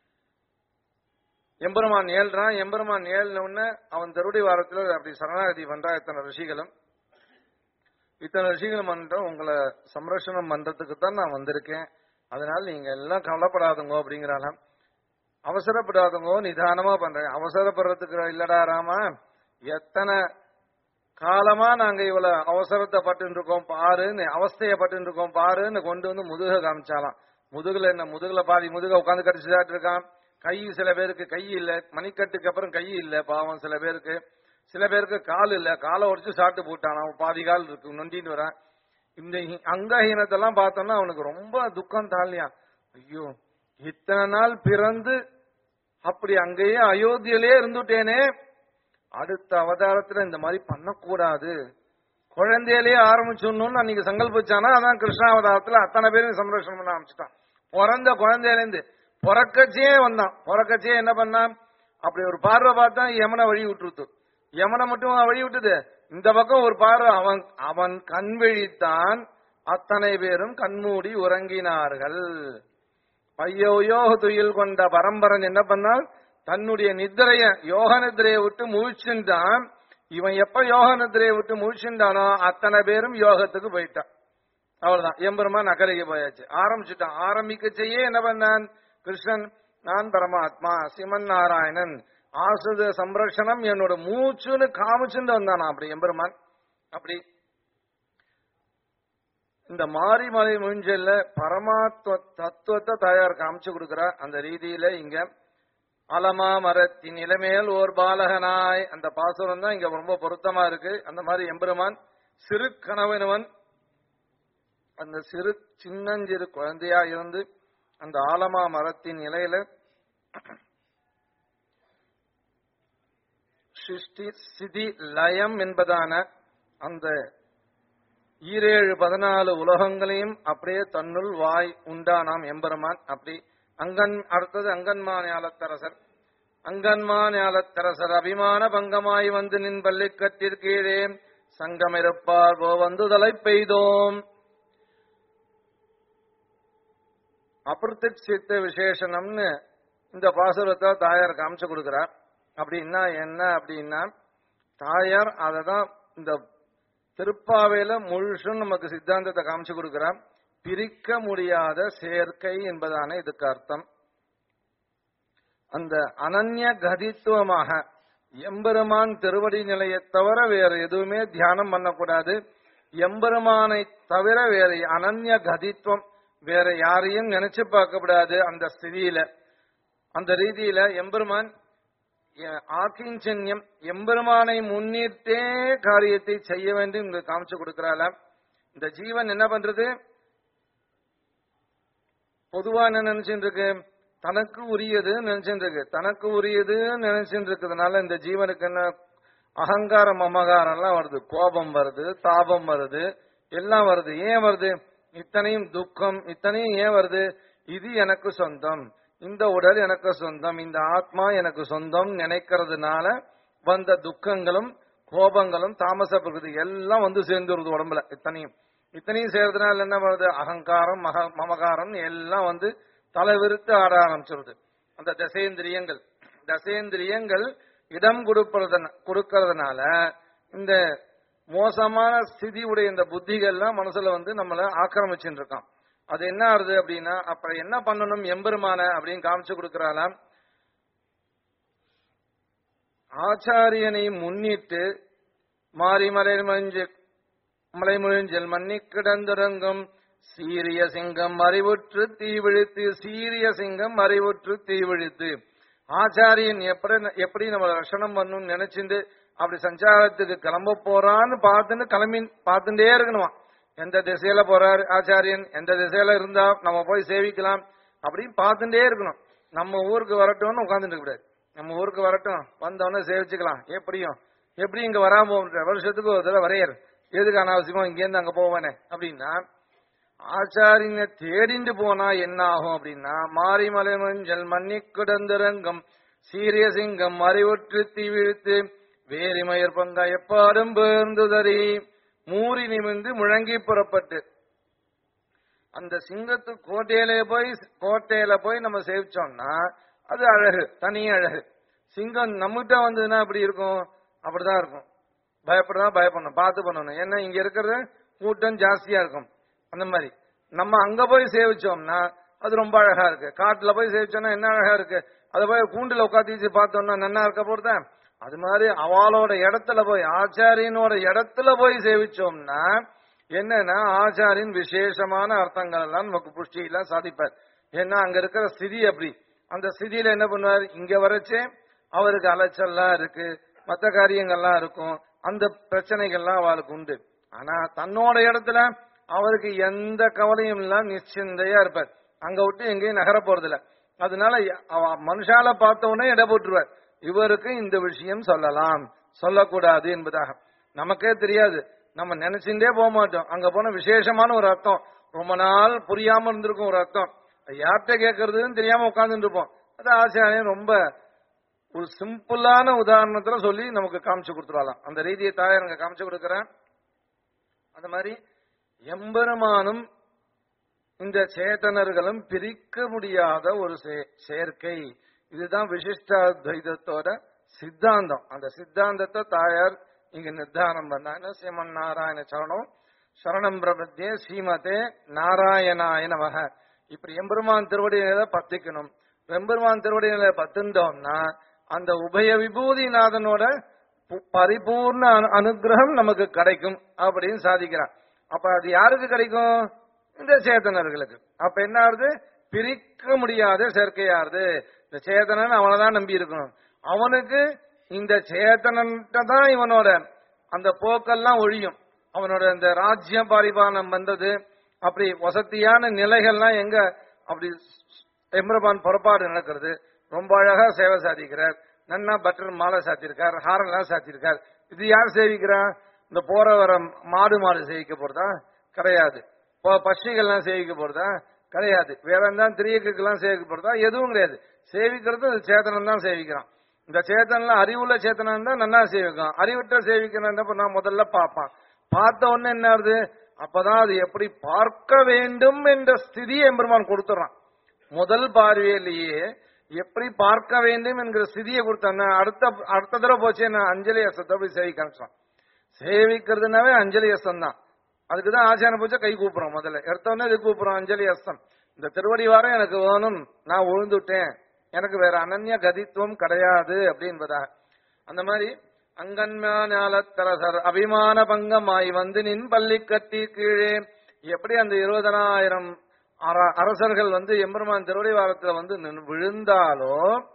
எம்பெருமான் ஏழ்றான் எம்பெருமான் ஏழ்ன உடனே அவன் தருடி வாரத்துல அப்படி சரணாகதி பண்றா இத்தனை ரிஷிகளும் இத்தனை ரிஷிகளும் பண்றோம் உங்களை சம்ரட்சணம் பண்றதுக்கு தான் நான் வந்திருக்கேன் அதனால நீங்க எல்லாம் கவலைப்படாதுங்க அப்படிங்கிறாளாம் அவசரப்படாதுங்கோ நிதானமா பண்றேன் அவசரப்படுறதுக்கு இல்லடா ராமா எத்தனை காலமா நாங்க இவ்வளவு அவசரத்தை பட்டு இருக்கோம் பாருன்னு அவஸ்தையப்பட்டு இருக்கோம் பாருன்னு கொண்டு வந்து முதுக காமிச்சாலாம் முதுகுல என்ன முதுகுல பாதி முதுக உட்காந்து கடிச்சுதாட்டு இருக்கான் கை சில பேருக்கு கை இல்ல மணிக்கட்டுக்கு அப்புறம் கை இல்ல பாவம் சில பேருக்கு சில பேருக்கு கால் இல்ல காலை உடைச்சு சாப்பிட்டு போட்டான் அவன் பாதி கால் இருக்கு நொண்டின்னு வரான் இந்த ஹி- அங்கஹீனத்தெல்லாம் பார்த்தோம்னா அவனுக்கு ரொம்ப துக்கம் தாழ்லையா ஐயோ இத்தனை நாள் பிறந்து அப்படி அங்கேயே அயோத்தியிலே இருந்துட்டேனே அடுத்த அவதாரத்துல இந்த மாதிரி பண்ணக்கூடாது குழந்தையிலேயே ஆரம்பிச்சிடணும்னு அன்னைக்கு சங்கல்பிச்சானா அதான் கிருஷ்ணாவதாரத்துல அத்தனை பேரும் சம்ரட்சணம் பண்ண ஆரம்பிச்சிட்டான் பிறந்த குழந்தையிலேருந்து பிறக்கச்சே வந்தான் பிறக்கச்சே என்ன பண்ணான் அப்படி ஒரு பார்வை பார்த்தா யமனை வழி விட்டுருத்து யமனை மட்டும் வழி விட்டுது இந்த பக்கம் ஒரு பார்வை அவன் அவன் கண் விழித்தான் அத்தனை பேரும் கண்மூடி உறங்கினார்கள் பையோயோ துயில் கொண்ட பரம்பரன் என்ன பண்ணால் தன்னுடைய நித்திரைய யோக நித்திரையை விட்டு முழிச்சுட்டான் இவன் எப்ப யோக நித்திரையை விட்டு முழிச்சுட்டானோ அத்தனை பேரும் யோகத்துக்கு போயிட்டான் அவ்வளவுதான் எம்பெருமான் அக்கறைக்கு போயாச்சு ஆரம்பிச்சுட்டான் ஆரம்பிக்கச்சேயே என்ன பண்ணான் கிருஷ்ணன் நான் பரமாத்மா சிவன் நாராயணன் ஆசுத சம்ரட்சணம் என்னோட மூச்சுன்னு காமிச்சுட்டு வந்தானா அப்படி எம்பெருமான் அப்படி இந்த மாரிமலை முஞ்சல்ல பரமாத்வ தத்துவத்தை தாயார் காமிச்சு கொடுக்கிற அந்த ரீதியில இங்க அலமா மரத்தின் இளமேல் ஓர் பாலகனாய் அந்த பாசுரம் தான் இங்க ரொம்ப பொருத்தமா இருக்கு அந்த மாதிரி எம்பெருமான் சிறு கணவனவன் அந்த சிறு சின்னஞ்சிறு குழந்தையா இருந்து அந்த ஆலமா மரத்தின் இலையில சிருஷ்டி சிதி லயம் என்பதான அந்த ஈரேழு பதினாலு உலகங்களையும் அப்படியே தன்னுள் வாய் உண்டானாம் எம்பெருமான் அப்படி அங்கன் அடுத்தது அங்கன்மானியாலத்தரசர் அங்கன்மானியாலத்தரசர் அபிமான பங்கமாய் வந்து நின் பள்ளிக்கட்டிற்கீழே சங்கமிருப்பார் போ வந்து தலை பெய்தோம் அப்பிரத்திசித்த விசேஷனம்னு இந்த பாசுரத்தை தாயார் காமிச்சு கொடுக்கிறார் அப்படின்னா என்ன அப்படின்னா தாயார் அதை தான் இந்த திருப்பாவையில முழுசும் நமக்கு சித்தாந்தத்தை காமிச்சு கொடுக்கிறார் பிரிக்க முடியாத சேர்க்கை என்பதான இதுக்கு அர்த்தம் அந்த அனன்ய கதித்துவமாக எம்பெருமான் திருவடி நிலையை தவிர வேற எதுவுமே தியானம் பண்ணக்கூடாது எம்பெருமானை தவிர வேற அனன்ய கதித்துவம் வேற யாரையும் நினைச்சு பார்க்கக்கூடாது அந்த ஸ்திதியில அந்த ரீதியில எம்பெருமான் எ- ஆக்கிஞ்சன்யம் எம்பெருமானை முன்னிட்டே காரியத்தை செய்ய வேண்டும் என்று காமிச்சு கொடுக்கிறாள இந்த ஜீவன் என்ன பண்றது பொதுவா என்ன நினைச்சுட்டு இருக்கு தனக்கு உரியது நினைச்சுட்டு இருக்கு தனக்கு உரியது நினைச்சுட்டு இருக்கிறதுனால இந்த ஜீவனுக்கு என்ன அகங்காரம் அமகாரம் எல்லாம் வருது கோபம் வருது தாபம் வருது எல்லாம் வருது ஏன் வருது இத்தனையும் துக்கம் இத்தனையும் ஏன் வருது இது எனக்கு சொந்தம் இந்த உடல் எனக்கு சொந்தம் இந்த ஆத்மா எனக்கு சொந்தம் நினைக்கிறதுனால வந்த துக்கங்களும் கோபங்களும் தாமச பிரகிருதி எல்லாம் வந்து சேர்ந்துருது உடம்புல இத்தனையும் இத்தனையும் சேர்றதுனால என்ன வருது அகங்காரம் மக மமகாரம் எல்லாம் வந்து தலைவிரித்து ஆட ஆரம்பிச்சிருது அந்த தசேந்திரியங்கள் தசேந்திரியங்கள் இடம் கொடுப்பதன கொடுக்கறதுனால இந்த மோசமான ஸ்திதி உடைய இந்த புத்திகள்லாம் மனசுல வந்து நம்மள ஆக்கிரமிச்சுட்டு இருக்கான் அது என்ன ஆறுது அப்படின்னா அப்ப என்ன பண்ணணும் எம்பெருமான அப்படின்னு காமிச்சு கொடுக்கறாளாம் ஆச்சாரியனை முன்னிட்டு மாரிமலை மஞ்சு மலைமுழிஞ்சல் மன்னி கிடந்துறங்கும் சீரிய சிங்கம் அறிவுற்று தீவிழித்து சீரிய சிங்கம் அறிவுற்று தீவிழித்து ஆச்சாரியன் எப்படி எப்படி நம்ம ரஷணம் பண்ணணும்னு நினைச்சிட்டு அப்படி சஞ்சாரத்துக்கு கிளம்ப போறான்னு பார்த்துன்னு கிளம்பி பார்த்துட்டே இருக்கணுமா எந்த திசையில போறாரு ஆச்சாரியன் எந்த திசையில இருந்தா நம்ம போய் சேவிக்கலாம் அப்படின்னு பார்த்துட்டே இருக்கணும் நம்ம ஊருக்கு வரட்டும்னு உட்கார்ந்துட்டு இருக்க கூடாது நம்ம ஊருக்கு வரட்டும் வந்தவொடனே சேவிச்சுக்கலாம் எப்படியும் எப்படி இங்க வராம போக வருஷத்துக்கு ஒரு தடவை வரையர் எதுக்கு அனாவசியமா இங்கேருந்து அங்க போவானே அப்படின்னா ஆச்சாரியனை தேடிண்டு போனா என்ன ஆகும் அப்படின்னா மாரிமலை மஞ்சள் மன்னி கிடந்திரங்கம் சீரிய சிங்கம் அறிவுற்று தீவிழ்த்து வேரிமயர் பங்கா எப்பாடும் பேர்ந்துதறி மூறி நிமிர்ந்து முழங்கி புறப்பட்டு அந்த சிங்கத்து கோட்டையில போய் கோட்டையில போய் நம்ம சேவிச்சோம்னா அது அழகு தனி அழகு சிங்கம் நம்மகிட்ட வந்ததுன்னா எப்படி இருக்கும் அப்படிதான் இருக்கும் பயப்படதான் பயப்படணும் பார்த்து பண்ணணும் ஏன்னா இங்க இருக்கிறது கூட்டம் ஜாஸ்தியா இருக்கும் அந்த மாதிரி நம்ம அங்க போய் சேவிச்சோம்னா அது ரொம்ப அழகா இருக்கு காட்டுல போய் சேவிச்சோம்னா என்ன அழகா இருக்கு அதை போய் கூண்டுல உட்காந்து பார்த்தோம்னா நன்னா இருக்க போறதா அது மாதிரி அவளோட இடத்துல போய் ஆச்சாரியனோட இடத்துல போய் சேவிச்சோம்னா என்னன்னா ஆச்சாரின் விசேஷமான அர்த்தங்கள் எல்லாம் நமக்கு புஷ்டியெல்லாம் சாதிப்பார் ஏன்னா அங்க இருக்கிற ஸ்திதி அப்படி அந்த ஸ்திதியில என்ன பண்ணுவார் இங்க வரைச்சே அவருக்கு அலைச்சல்லாம் இருக்கு மற்ற காரியங்கள்லாம் இருக்கும் அந்த பிரச்சனைகள்லாம் அவளுக்கு உண்டு ஆனா தன்னோட இடத்துல அவருக்கு எந்த கவலையும் இல்ல நிச்சந்தையா இருப்பார் அங்க விட்டு எங்கேயும் நகர போறதில்ல அதனால அவ மனுஷால பார்த்த உடனே இட போட்டுருவார் இவருக்கு இந்த விஷயம் சொல்லலாம் சொல்லக்கூடாது என்பதாக நமக்கே தெரியாது நம்ம நினைச்சுட்டே போக மாட்டோம் அங்க போன விசேஷமான ஒரு அர்த்தம் ரொம்ப நாள் புரியாம இருந்திருக்கும் ஒரு அர்த்தம் அது யார்கிட்ட கேட்கறதுன்னு தெரியாம உட்கார்ந்துட்டு இருப்போம் அது ஆச்சாரியன் ரொம்ப ஒரு சிம்பிளான உதாரணத்துல சொல்லி நமக்கு காமிச்சு கொடுத்துருவாங்க அந்த ரீதியை தாயார் அங்க காமிச்சு கொடுக்கிறேன் அந்த மாதிரி எம்பெருமானும் இந்த சேதனர்களும் பிரிக்க முடியாத ஒரு சே- சேர்க்கை இதுதான் விசிஷ்டாத்வைதத்தோட சித்தாந்தம் அந்த சித்தாந்தத்தை தாயார் இங்க நிர்தாரணம் பண்ணாங்க ஸ்ரீமன் நாராயண சரணம் சரணம் பிரபத்தியே ஸ்ரீமதே நாராயணாய நமக இப்படி எம்பெருமான் திருவடியில பத்திக்கணும் எம்பெருமான் திருவடியில பத்துண்டோம்னா அந்த உபய விபூதிநாதனோட பு- பரிபூர்ண அனு- அனுக்கிரகம் நமக்கு கிடைக்கும் அப்படின்னு சாதிக்கிறான் அப்ப அது யாருக்கு கிடைக்கும் இந்த சேத்தனர்களுக்கு அப்ப என்ன ஆகுது பிரிக்க முடியாத சேர்க்கையாருது இந்த சேத்தனன் அவனைதான் நம்பி இருக்கணும் அவனுக்கு இந்த சேத்தனன்ட்ட தான் இவனோட அந்த போக்கெல்லாம் ஒழியும் அவனோட இந்த ராஜ்யம் பரிபாலனம் வந்தது அப்படி வசதியான நிலைகள்லாம் எங்க அப்படி எம்ரபான் புறப்பாடு நடக்கிறது ரொம்ப அழகா சேவை சாதிக்கிறார் நன்னா பட்டர் மாலை சாத்திருக்கார் ஹாரெல்லாம் சாத்திருக்கார் இது யார் சேவிக்கிறா இந்த போற வர மாடு மாடு சேவிக்க போறதா கிடையாது இப்போ பட்சிகள்லாம் சேவிக்க போறதா கிடையாது வேற எல்லாம் திரியக்குலாம் சேவிக்க போறதா எதுவும் கிடையாது சேவிக்கிறது இந்த சேத்தனம் தான் சேவிக்கிறான் இந்த சேத்தன்ல அறிவுள்ள சேத்தனம் தான் நல்லா சேவிக்கும் அறிவுற்ற சேவிக்கணும் என்ன பண்ணா முதல்ல பார்ப்பான் பார்த்த உடனே என்ன ஆகுது அப்பதான் அது எப்படி பார்க்க வேண்டும் என்ற ஸ்திதியை எம்பெருமான் கொடுத்துறான் முதல் பார்வையிலேயே எப்படி பார்க்க வேண்டும் என்கிற ஸ்திதியை கொடுத்தான அடுத்த அடுத்த தடவை போச்சு நான் அஞ்சலி அசத்தை போய் சேவிக்க ஆரம்பிச்சான் சேவிக்கிறதுனாவே அஞ்சலி அஸ்தம் தான் அதுக்குதான் ஆச்சார பூஜை கை கூப்புறோம் முதல்ல எடுத்தோடனே இது கூப்புறோம் அஞ்சலி அஸ்தம் இந்த திருவடி வாரம் எனக்கு வேணும் நான் உழுந்துட்டேன் எனக்கு வேற அனன்ய கதித்துவம் கிடையாது அப்படின்பதா அந்த மாதிரி அங்கன்மானாலத்தரசர் அபிமான பங்கமாய் வந்து நின் பள்ளி கட்டி கீழே எப்படி அந்த இருபதனாயிரம் அர- அரசர்கள் வந்து எம்பெருமான் திருவடி வாரத்துல வந்து நின்னு விழுந்தாலோ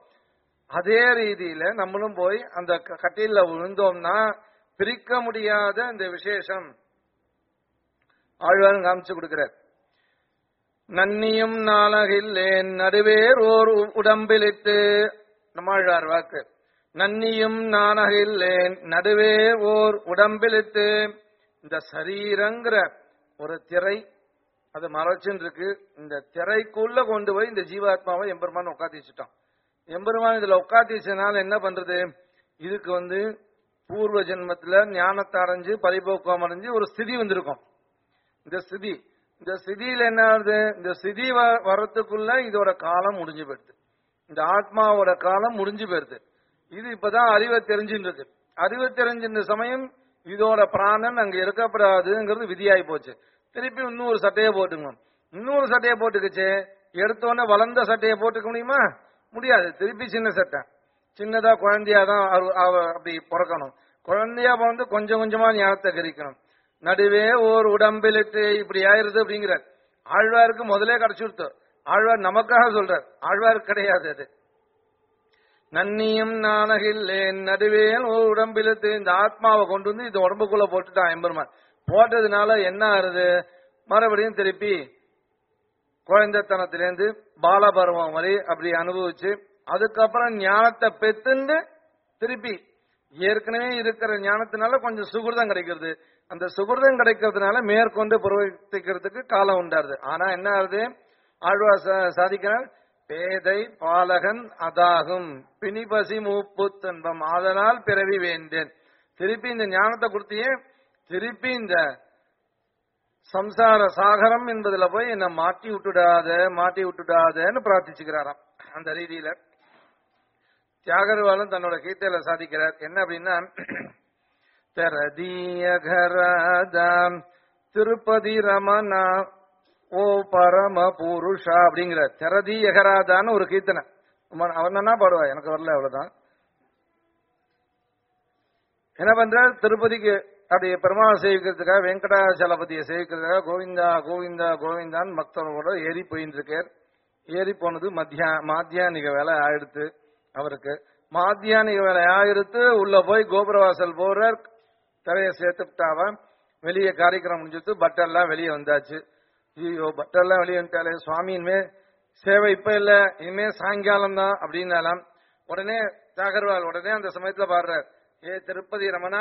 அதே ரீதியில நம்மளும் போய் அந்த க- கட்டில்ல விழுந்தோம்னா பிரிக்க முடியாத இந்த விசேஷம் ஆழ்வாரும் காமிச்சு கொடுக்கிறார் நன்னியும் நாளகில்லேன் நடுவேர் ஓர் உ- உடம்பிலிட்டு நம்மாழ்வார் வாக்கு நன்னியும் நானகில்லேன் நடுவே ஓர் உடம்பிலிட்டு இந்த சரீரங்கிற ஒரு திரை அது மறைச்சுன்னு இருக்கு இந்த திரைக்குள்ள கொண்டு போய் இந்த ஜீவாத்மாவை எம்பெருமான் உட்காத்தி வச்சுட்டான் எம்பெருமான் இதுல உட்காத்தி வச்சதுனால என்ன பண்றது இதுக்கு வந்து பூர்வ ஜென்மத்துல ஞானத்தை அடைஞ்சு பரிபோக்கம் அடைஞ்சு ஒரு ஸ்திதி வந்திருக்கும் இந்த ஸ்திதி இந்த ஸ்திதியில என்ன ஆகுது இந்த ஸ்திதி வ- வர்றதுக்குள்ள இதோட காலம் முடிஞ்சு போயிடுது இந்த ஆத்மாவோட காலம் முடிஞ்சு போயிடுது இது இப்பதான் அறிவை தெரிஞ்சின்றது அறிவை தெரிஞ்சின்ற சமயம் இதோட பிராணன் அங்க இருக்கப்படாதுங்கிறது விதியாகி போச்சு திருப்பி இன்னொரு சட்டையை போட்டுங்க இன்னொரு சட்டையை போட்டுக்குச்சு எடுத்தோடனே வளர்ந்த சட்டையை போட்டுக்க முடியுமா முடியாது திருப்பி சின்ன சட்டை சின்னதா குழந்தையா தான் அவ- அவ அப்படி பிறக்கணும் குழந்தையா பிறந்து கொஞ்சம் கொஞ்சமா ஞானத்தை கிரிக்கணும் நடுவே ஓர் உடம்பிலிட்டு இப்படி ஆயிருது அப்படிங்கிறார் ஆழ்வாருக்கு முதலே கிடைச்சுடுத்து ஆழ்வார் நமக்காக சொல்றார் ஆழ்வாருக்கு கிடையாது அது நன்னியும் நானகில்லேன் நடுவேல் ஓர் உடம்பிலிட்டு இந்த ஆத்மாவை கொண்டு வந்து இந்த உடம்புக்குள்ள போட்டுட்டான் எம்பெருமான் போட்டதுனால என்ன ஆறுது மறுபடியும் திருப்பி குழந்தைத்தனத்திலேருந்து பாலபருவம் வரை அப்படி அனுபவிச்சு அதுக்கப்புறம் ஞானத்தை பெத்துண்டு திருப்பி ஏற்கனவே இருக்கிற ஞானத்தினால கொஞ்சம் சுகிருதம் கிடைக்கிறது அந்த சுகிருதம் கிடைக்கிறதுனால மேற்கொண்டு பிரவர்த்திக்கிறதுக்கு காலம் உண்டாருது ஆனா என்ன ஆகுது ஆழ்வா சாதிக்கிறார் பேதை பாலகன் அதாகும் பிணிபசி மூப்பு துன்பம் அதனால் பிறவி வேண்டேன் திருப்பி இந்த ஞானத்தை கொடுத்தியே திருப்பி இந்த சம்சார சாகரம் என்பதுல போய் என்ன மாட்டி விட்டுடாத மாட்டி விட்டுடாதன்னு பிரார்த்திச்சுக்கிறாராம் அந்த ரீதியில தியாகர்வாலும் தன்னோட கீதையில சாதிக்கிறார் என்ன அப்படின்னா தெரதீயகராதாம் திருப்பதி ரமணா ஓ பரம புருஷா அப்படிங்கிற தெரதீயகராதான்னு ஒரு கீர்த்தனை அவன் என்ன பாடுவா எனக்கு வரல அவ்வளவுதான் என்ன பண்ற திருப்பதிக்கு அப்படி பெருமாள் சேவிக்கிறதுக்காக வெங்கடாச்சலபதியை சேவிக்கிறதுக்காக கோவிந்தா கோவிந்தா கோவிந்தான்னு பக்தர்களோட ஏறி போயின்னு இருக்கார் ஏறி போனது மத்தியா மாத்தியானிக வேலை ஆயிடுத்து அவருக்கு மாத்தியானிக வேலை ஆயிடுத்து உள்ள போய் கோபுரவாசல் போறார் தரைய சேர்த்துட்டாவ வெளியே காரியக்கிரமம் முடிஞ்சுட்டு பட்டெல்லாம் வெளியே வந்தாச்சு ஐயோ பட்டெல்லாம் வெளியே வந்துட்டாலே சுவாமியின்மே சேவை இப்ப இல்ல இனிமே சாயங்காலம் தான் அப்படின்னாலாம் உடனே தாகர்வால் உடனே அந்த சமயத்துல பாடுறார் ஏ திருப்பதி ரமணா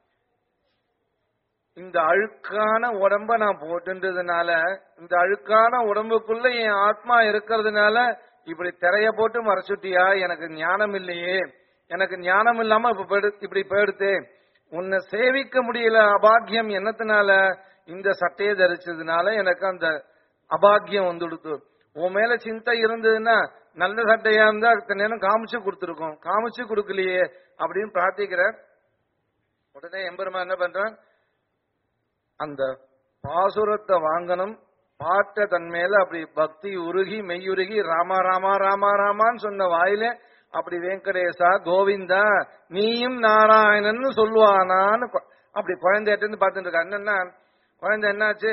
இந்த அழுக்கான உடம்ப நான் போட்டுன்றதுனால இந்த அழுக்கான உடம்புக்குள்ள என் ஆத்மா இருக்கிறதுனால இப்படி திரைய போட்டு மறைச்சுட்டியா எனக்கு ஞானம் இல்லையே எனக்கு ஞானம் இல்லாம இப்ப போயிடு- இப்படி போயிடுத்து உன்னை சேவிக்க முடியல அபாக்கியம் என்னத்தினால இந்த சட்டையை தரிச்சதுனால எனக்கு அந்த அபாக்கியம் வந்துடுத்து உன் மேல சிந்தை இருந்ததுன்னா நல்ல சட்டையா இருந்தா அடுத்த நேரம் காமிச்சு கொடுத்துருக்கோம் காமிச்சு கொடுக்கலையே அப்படின்னு பிரார்த்திக்கிறார் உடனே எம்பெருமா என்ன பண்றான் அந்த பாசுரத்தை வாங்கணும் பாட்ட தன் மேல அப்படி பக்தி உருகி மெய்யுருகி ராமா ராமா ராமா ராமான்னு சொன்ன வாயில அப்படி வெங்கடேசா கோவிந்தா நீயும் நாராயணன்னு சொல்லுவானான்னு கொ- அப்படி குழந்தைகிட்ட இருந்து பார்த்துட்டு இருக்கா என்னன்னா குழந்தை என்னாச்சு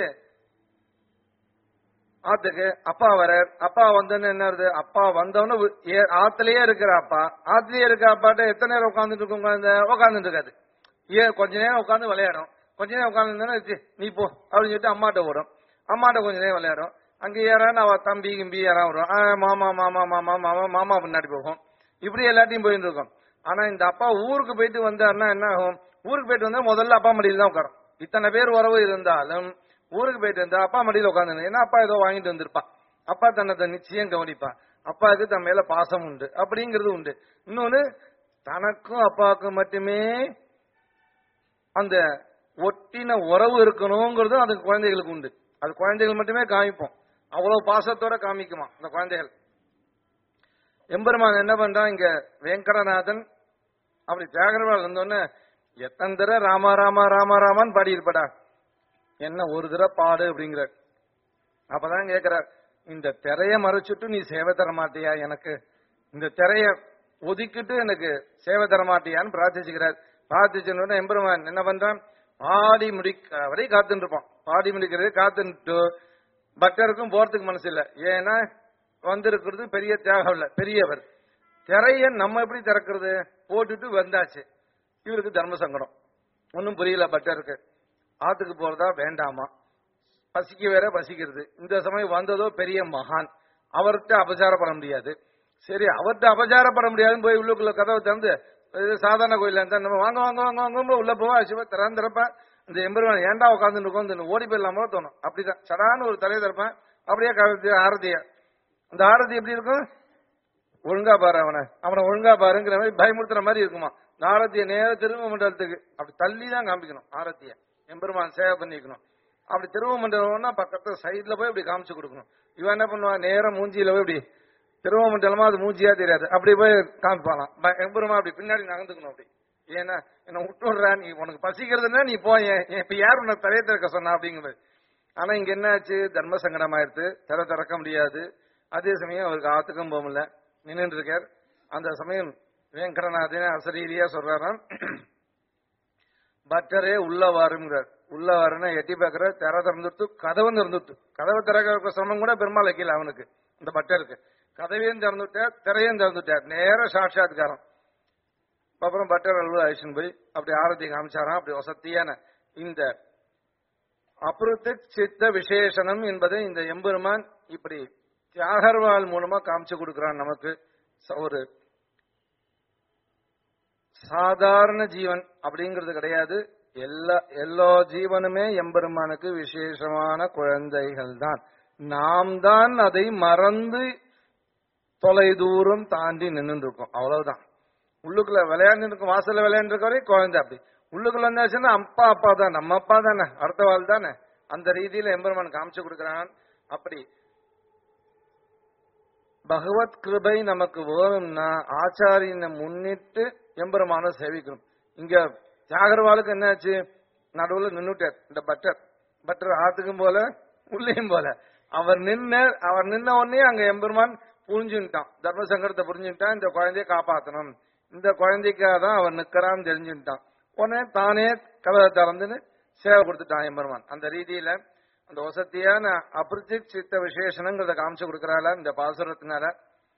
ஆத்துக்கு அப்பா வரார் அப்பா வந்தோன்னு என்ன ஆகுது? அப்பா வந்தவொன்னு வி- ஏ- ஆத்துலயே இருக்கிற அப்பா ஆத்துலயே இருக்க அப்பாட்ட எத்தனை நேரம் உட்காந்துட்டு இருக்கும் குழந்தை உட்காந்துட்டு இருக்காது ஏ கொஞ்ச நேரம் உட்காந்து விளையாடும் கொஞ்ச நேரம் உட்காந்து நீ போ அப்படின்னு சொல்லிட்டு அம்மாட்ட ஓடும் அம்மாட்ட கொஞ்ச நேரம் விளையாடும் அங்க யாராவது அவ தம்பி கிம்பி யாராவது வரும் ஆ, மாமா மாமா மாமா மாமா மாமா முன்னாடி போகும் இப்படி எல்லாத்தையும் போயிட்டு இருக்கும் ஆனா இந்த அப்பா ஊருக்கு போயிட்டு வந்தாருன்னா என்ன ஆகும் ஊருக்கு போயிட்டு வந்தா முதல்ல அப்பா மடியில தான் உட்காரும் இத்தனை பேர் உறவு இருந்தாலும் ஊருக்கு போயிட்டு வந்தா அப்பா மடியில உட்காந்து ஏன்னா அப்பா ஏதோ வாங்கிட்டு வந்திருப்பா அப்பா தன்னை நிச்சயம் கவனிப்பா அப்பாவுக்கு தன் மேல பாசம் உண்டு அப்படிங்கிறது உண்டு இன்னொன்னு தனக்கும் அப்பாவுக்கும் மட்டுமே அந்த ஒட்டின உறவு இருக்கணுங்கிறதும் அது குழந்தைகளுக்கு உண்டு அது குழந்தைகள் மட்டுமே காமிப்போம் அவ்வளவு பாசத்தோட காமிக்குமா அந்த குழந்தைகள் எம்பெருமான் என்ன பண்றான் இங்க வெங்கடநாதன் அப்படி தியாகரவாள் இருந்தோன்னு எத்தனை தடவை ராமா ராமா ராமா ராமான்னு பாடியிருப்படா என்ன ஒரு தடவை பாடு அப்படிங்கிற அப்பதான் கேக்குறார் இந்த திரைய மறைச்சிட்டு நீ சேவை தர மாட்டியா எனக்கு இந்த திரைய ஒதுக்கிட்டு எனக்கு சேவை தர மாட்டியான்னு பிரார்த்திச்சுக்கிறார் பிரார்த்திச்சுன்னு எம்பெருமான் என்ன பண்றான் பாடி முடிக்க வரை காத்துட்டு இருப்பான் பாடி முடிக்கிறது காத்துட்டு பக்தருக்கும் போறதுக்கு மனசு இல்ல ஏன்னா வந்திருக்கிறது பெரிய தியாகம் இல்ல பெரியவர் திரைய நம்ம எப்படி திறக்கிறது போட்டுட்டு வந்தாச்சு இவருக்கு தர்ம சங்கடம் ஒன்னும் புரியல பக்தருக்கு ஆத்துக்கு போறதா வேண்டாமா பசிக்க வேற பசிக்கிறது இந்த சமயம் வந்ததோ பெரிய மகான் அவர்கிட்ட அபச்சாரப்பட முடியாது சரி அவர்கிட்ட அபச்சாரப்பட முடியாதுன்னு போய் உள்ளுக்குள்ள கதவை திறந்து இது சாதாரண கோயில இருந்தா நம்ம வாங்க வாங்க வாங்க வாங்க உள்ள போவா சிவ திறந்திருப்ப இந்த எம்பெருமான் ஏன்டா உட்காந்து இருக்கோம் ஓடி போயிடலாமோ தோணும் அப்படிதான் சடான்னு ஒரு தலையை திறப்பேன் அப்படியே கழுத்து ஆரதிய அந்த ஆரதி எப்படி இருக்கும் ஒழுங்கா பாரு அவனை அவனை ஒழுங்கா பாருங்கிற மாதிரி பயமுறுத்துற மாதிரி இருக்குமா இந்த ஆரத்திய நேர திரும்ப மண்டலத்துக்கு அப்படி தள்ளி தான் காமிக்கணும் ஆரத்திய எம்பெருமான் சேவை பண்ணிக்கணும் அப்படி திரும்ப மண்டலம்னா பக்கத்துல சைடுல போய் இப்படி காமிச்சு கொடுக்கணும் இவன் என்ன பண்ணுவான் நேரம் மூஞ்சியில போய் இப்படி திரும்ப மண்டலமா அது மூஞ்சியா தெரியாது அப்படி போய் காமிப்பாலாம் ப- எம்பெருமான் அப்படி பின்னாடி நகர்ந்துக்கணும் அப்படி ஏன்னா என்ன விட்டுடுறா நீ உனக்கு பசிக்கிறதுன்னா நீ போய் இப்ப யார் உனக்கு தலையை திறக்க சொன்னா அப்படிங்கிறது ஆனா இங்க என்ன ஆச்சு தர்ம சங்கடம் ஆயிடுத்து திற திறக்க முடியாது அதே சமயம் அவருக்கு ஆத்துக்கும் போக முடியல நின்னுட்டு இருக்கார் அந்த சமயம் வெங்கடநாதன் அசரீரியா சொல்றாராம் பட்டரே உள்ள வாருங்கிறார் உள்ள வாருன்னா எட்டி பார்க்கிற திற திறந்துட்டு கதவு திறந்துட்டு கதவை திறக்க சிரமம் கூட பெருமாள் வைக்கல அவனுக்கு இந்த பட்டருக்கு கதவையும் திறந்துட்டார் திரையும் திறந்துட்டார் நேர சாட்சாத்காரம் அப்புறம் பட்டர் அல்வா அழிச்சுன்னு போய் அப்படி ஆரத்தி காமிச்சாராம் அப்படி வசத்தியான இந்த அப்ருத்து சித்த விசேஷனம் என்பதை இந்த எம்பெருமான் இப்படி தியாகர்வால் மூலமா காமிச்சு கொடுக்கிறான் நமக்கு ச- ஒரு சாதாரண ஜீவன் அப்படிங்கிறது கிடையாது எல்லா எல்லா ஜீவனுமே எம்பெருமானுக்கு விசேஷமான குழந்தைகள் தான் நாம் தான் அதை மறந்து தொலை தூரம் தாண்டி நின்று இருக்கோம் அவ்வளவுதான் உள்ளுக்குள்ள விளையாண்டு இருக்கும் வாசல்ல விளையாண்டு இருக்க வரை குழந்தை அப்படி உள்ளுக்குள்ள வந்தாச்சுன்னா அப்பா அப்பா தான் நம்ம அப்பா தானே அடுத்த வாழ் தானே அந்த ரீதியில எம்பெருமான் காமிச்சு கொடுக்கிறான் அப்படி பகவத் கிருபை நமக்கு வேணும்னா ஆச்சாரியனை முன்னிட்டு எம்பெருமான சேவிக்கணும் இங்க தியாகர்வாளுக்கு என்னாச்சு நடுவுல நின்னுட்டார் இந்த பட்டர் பட்டர் ஆத்துக்கும் போல உள்ளேயும் போல அவர் நின்று அவர் நின்ன உடனே அங்க எம்பெருமான் புரிஞ்சுட்டான் தர்ம சங்கடத்தை புரிஞ்சுட்டான் இந்த குழந்தைய காப்பாத்தணும் இந்த குழந்தைக்காக தான் அவர் நிக்கிறான்னு தெரிஞ்சுட்டான் உடனே தானே கதவை திறந்துன்னு சேவை கொடுத்துட்டான் எம்பெருமான் அந்த ரீதியில அந்த வசதியான அபிருத்திக் சித்த விசேஷனங்கிறத காமிச்சு கொடுக்கறால இந்த பாசுரத்தினால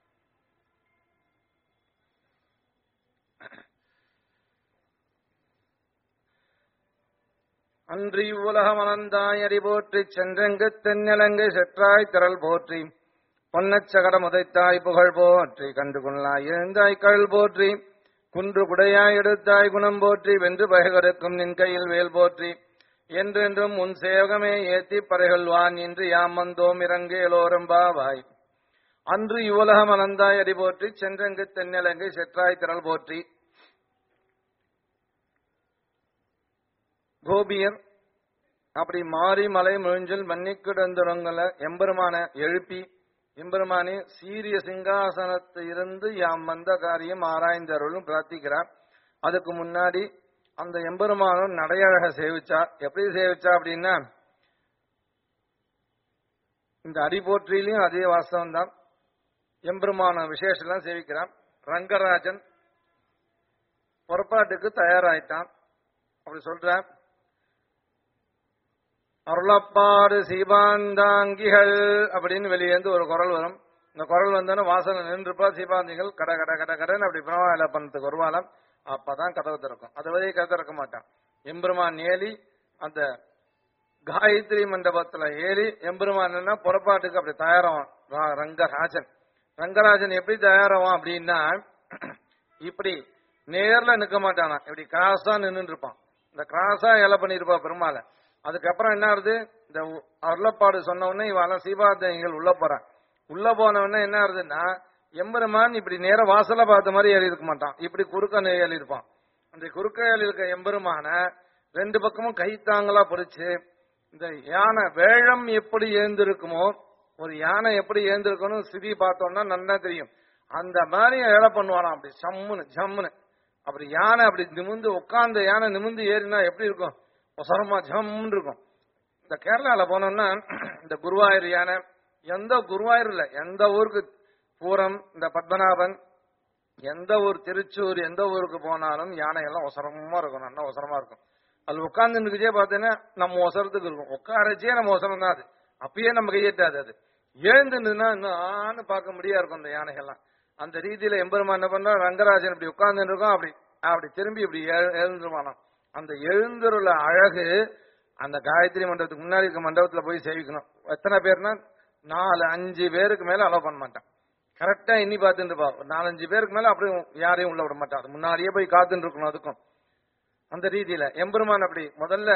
அன்றி உலகம் அனந்தாய் அடி போற்றி சென்றெங்கு தென்னலங்கு செற்றாய் திரள் போற்றி பொன்னச்சகட முதைத்தாய் புகழ் போற்றி கண்டு கொள்ளாய் எழுந்தாய் கழல் போற்றி குன்று குடையாய் எடுத்தாய் குணம் போற்றி வென்று பகைகருக்கும் நின் கையில் வேல் போற்றி என்றென்றும் உன் சேவகமே ஏத்தி பறைகொள்வான் என்று யாம் வந்தோம் இறங்கேலோரம் பாவாய் அன்று இவ்வுலகம் அனந்தாய் அடி போற்றி சென்றெங்கு தென்னலங்கு செற்றாய் திரள் போற்றி கோபியர் அப்படி மாறி மலை முழிஞ்சில் மன்னி கிடந்துறங்கள எம்பெருமான எழுப்பி எம்பெருமானே சீரிய சிங்காசனத்து இருந்து யாம் வந்த காரியம் ஆராய்ந்தருளும் பிரார்த்திக்கிறார் அதுக்கு முன்னாடி அந்த எம்பெருமானும் நடையழக சேவிச்சா எப்படி சேவிச்சா அப்படின்னா இந்த அடிபோற்றிலையும் அதே வாஸ்தவம் தான் எம்பெருமான விசேஷம்லாம் சேவிக்கிறான் ரங்கராஜன் புறப்பாட்டுக்கு தயாராயிட்டான் அப்படி சொல்ற அருளப்பாடு சீபாந்தாங்கிகள் அப்படின்னு வெளியேந்து ஒரு குரல் வரும் இந்த குரல் வந்தோன்னு வாசனை நின்றுப்பா சீபாந்திகள் கட கட கட கடன்னு அப்படி பிரமாவில பண்ணதுக்கு வருவாளாம் அப்பதான் கதவு திறக்கும் அது வரையும் கதவு திறக்க மாட்டான் எம்பெருமான் ஏலி அந்த காயத்ரி மண்டபத்துல ஏறி எம்பெருமான் என்ன புறப்பாட்டுக்கு அப்படி தயாராவான் ரா- ரங்கராஜன் ரங்கராஜன் எப்படி தயாராவான் அப்படின்னா இப்படி நேர்ல நிக்க மாட்டானா இப்படி கிராஸா நின்னுட்டு இருப்பான் இந்த கிராஸா இலை பண்ணிருப்பா பெருமாளை அதுக்கப்புறம் என்ன ஆகுது இந்த உ- அருளப்பாடு சொன்ன உடனே இவெல்லாம் சீபாதங்கள் உள்ள போறான் உள்ள போன உடனே என்ன ஆகுதுன்னா எம்பெருமான் இப்படி நேர வாசல பார்த்த மாதிரி ஏறி இருக்க மாட்டான் இப்படி குறுக்க நே- ஏறி இருப்பான் அந்த குறுக்க ஏறி இருக்க எம்பெருமான ரெண்டு பக்கமும் கைத்தாங்களா பிடிச்சு இந்த யானை வேழம் எப்படி ஏந்திருக்குமோ ஒரு யானை எப்படி ஏந்திருக்கணும் ஸ்திதி பார்த்தோம்னா நல்லா தெரியும் அந்த மாதிரி ஏழை பண்ணுவானாம் அப்படி சம்முன்னு ஜம்முன்னு அப்படி யானை அப்படி நிமிந்து உட்கார்ந்த யானை நிமிந்து ஏறினா எப்படி இருக்கும் ஒசரமா ஜம்முன்னு இருக்கும் இந்த கேரளால போனோம்னா இந்த குருவாயூர் யானை எந்த குருவாயூர் இல்ல எந்த ஊருக்கு பூரம் இந்த பத்மநாபன் எந்த ஊர் திருச்சூர் எந்த ஊருக்கு போனாலும் யானை எல்லாம் ஒசரமா இருக்கும் நல்லா ஒசரமா இருக்கும் அது உட்கார்ந்து நிற்கச்சே பார்த்தீங்கன்னா நம்ம ஒசரத்துக்கு இருக்கும் உட்காரச்சே நம்ம ஒசரம் தான் அது அப்பயே நம்ம கையெட்டாது அது எழுந்து நின்னா இன்னும் பார்க்க முடியா இருக்கும் அந்த யானைகள்லாம் அந்த ரீதியில எம்பெருமான் என்ன பண்றா ரங்கராஜன் இப்படி உட்கார்ந்து இருக்கோம் அப்படி அப்படி திரும்பி இப்படி எழு- எழுந்துருவானாம் அந்த எழுந்துருள அழகு அந்த காயத்ரி மண்டபத்துக்கு முன்னாடி இருக்க மண்டபத்துல போய் சேவிக்கணும் எத்தனை பேர்னா நாலு அஞ்சு பேருக்கு மேல அலோவ் பண்ண மாட்டான் கரெக்டா எண்ணி பார்த்துட்டு இருப்பா ஒரு நாலஞ்சு பேருக்கு மேல அப்படியே யாரையும் உள்ள விட மாட்டான் அது முன்னாடியே போய் காத்துட்டு இருக்கணும் அதுக்கும் அந்த ரீதியில எம்பெருமான் அப்படி முதல்ல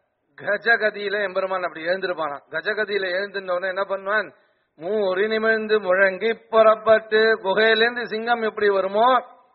கஜகதியில எம்பெருமான் அப்படி எழுந்திருப்பானா கஜகதியில எழுந்திருந்த உடனே என்ன பண்ணுவான் மூறி நிமிர்ந்து முழங்கி புறப்பட்டு குகையிலேருந்து சிங்கம் எப்படி வருமோ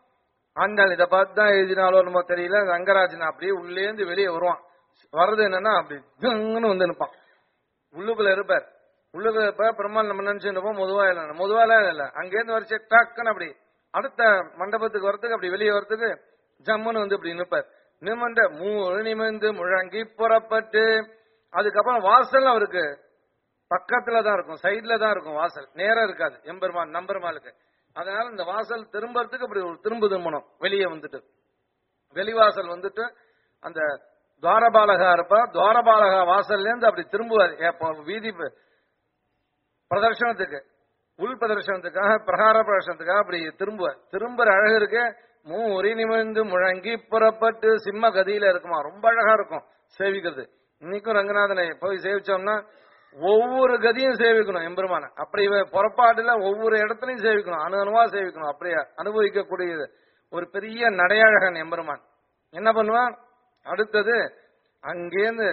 ஆண்டாள் இதை பார்த்து தான் எழுதினாலோ என்னமோ தெரியல ரங்கராஜன் அப்படியே உள்ளேந்து வெளியே வருவான் வர்றது என்னன்னா அப்படி ஜங்குன்னு வந்து நிற்பான் உள்ளுக்குள்ள இருப்பார் உள்ளுக்குள்ள இருப்பார் பெருமாள் நம்ம நினைச்சுட்டு இருப்போம் முதுவா இல்லை முதுவால இல்ல அங்கேருந்து வரிச்சு டக்குன்னு அப்படி அடுத்த மண்டபத்துக்கு வரதுக்கு அப்படி வெளியே வரதுக்கு ஜம்முன்னு வந்து இப்படி நிற்பார் நிமிண்ட மூணு நிமிர்ந்து முழங்கி புறப்பட்டு அதுக்கப்புறம் வாசல் அவருக்கு பக்கத்துல தான் இருக்கும் சைடுல தான் இருக்கும் வாசல் நேரா இருக்காது எம்பெருமான் நம்பெருமாளுக்கு அதனால இந்த வாசல் திரும்புறதுக்கு அப்படி ஒரு திரும்ப திரும்பணும் வெளியே வந்துட்டு வெளிவாசல் வந்துட்டு அந்த துவாரபாலகா இருப்பா துவாரபாலகா வாசல்ல இருந்து அப்படி திரும்புவார் எப்போ வீதி ப- பிரதர்ஷனத்துக்கு உள் பிரதர்ஷனத்துக்காக பிரகார பிரதர்ஷனத்துக்காக அப்படி திரும்புவார் திரும்புற அழகு இருக்கு மூ ஒரே நிமிர்ந்து முழங்கி புறப்பட்டு சிம்ம கதியில இருக்குமா ரொம்ப அழகா இருக்கும் சேவிக்கிறது இன்னைக்கும் ரங்கநாதனை போய் சேவிச்சோம்னா ஒவ்வொரு கதியும் சேவிக்கணும் எம்பெருமான அப்படி இவ புறப்பாடுல ஒவ்வொரு இடத்துலயும் சேவிக்கணும் அணு அணுவா சேவிக்கணும் அப்படியே அனுபவிக்கக்கூடியது ஒரு பெரிய நடையழகன் எம்பெருமான் என்ன பண்ணுவான் அடுத்தது அங்கேருந்து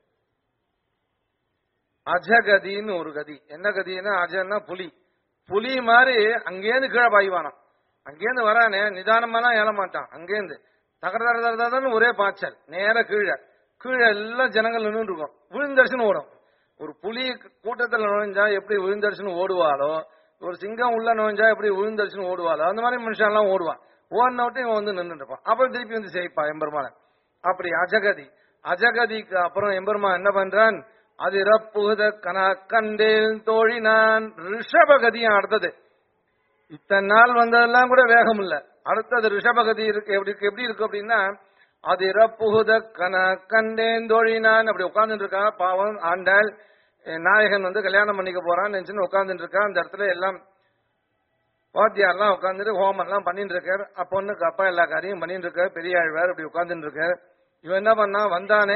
அஜகதின்னு ஒரு கதி என்ன கதின்னா அஜன்னா புலி புலி மாதிரி அங்கேருந்து கீழே பாய்வானாம் அங்கேருந்து வரானே நிதானமாலாம் ஏல மாட்டான் அங்கேருந்து தகர தர தர தரன்னு ஒரே பாய்ச்சல் நேர கீழே கீழே எல்லாம் ஜனங்கள் நின்று இருக்கும் விழுந்தரிசனம் ஓடும் ஒரு புலி கூட்டத்தில் நுழைஞ்சா எப்படி விழுந்தரிசனம் ஓடுவாளோ ஒரு சிங்கம் உள்ள நுழைஞ்சா எப்படி விழுந்தரிசனம் ஓடுவாளோ அந்த மாதிரி மனுஷன் எல்லாம் ஓடுவான் ஓடின விட்டு இவன் வந்து நின்றுட்டு இருப்பான் அப்புறம் திருப்பி வந்து செய்ப்பா எம்பெருமான அப்படி அஜகதி அஜகதிக்கு அப்புறம் எம்பெருமான் என்ன பண்றான் அது இறப்புகுத கண்டேன் தோழி நான் ரிஷபகதியும் அடுத்தது இத்தனை நாள் வந்ததெல்லாம் கூட வேகம் இல்ல அடுத்தது ரிஷபகதி இருக்கு எப்படி இருக்கு எப்படி இருக்கு அப்படின்னா அது இறப்புகுத கன கண்டேன் தோழி நான் அப்படி உட்கார்ந்துட்டு இருக்கா பாவம் ஆண்டாள் என் நாயகன் வந்து கல்யாணம் பண்ணிக்க போறான்னு நினைச்சுன்னு உட்கார்ந்துட்டு இருக்கா அந்த இடத்துல எல்லாம் வாத்தியார்லாம் உட்காந்துட்டு ஹோமம் எல்லாம் பண்ணிட்டு இருக்காரு பொண்ணுக்கு அப்பா எல்லா காரியம் பண்ணிட்டு இருக்காரு பெரிய ஆழ்வார் அப்படி உட்கார்ந்துட்டு இருக்காரு இவன் என்ன பண்ணா வந்தானே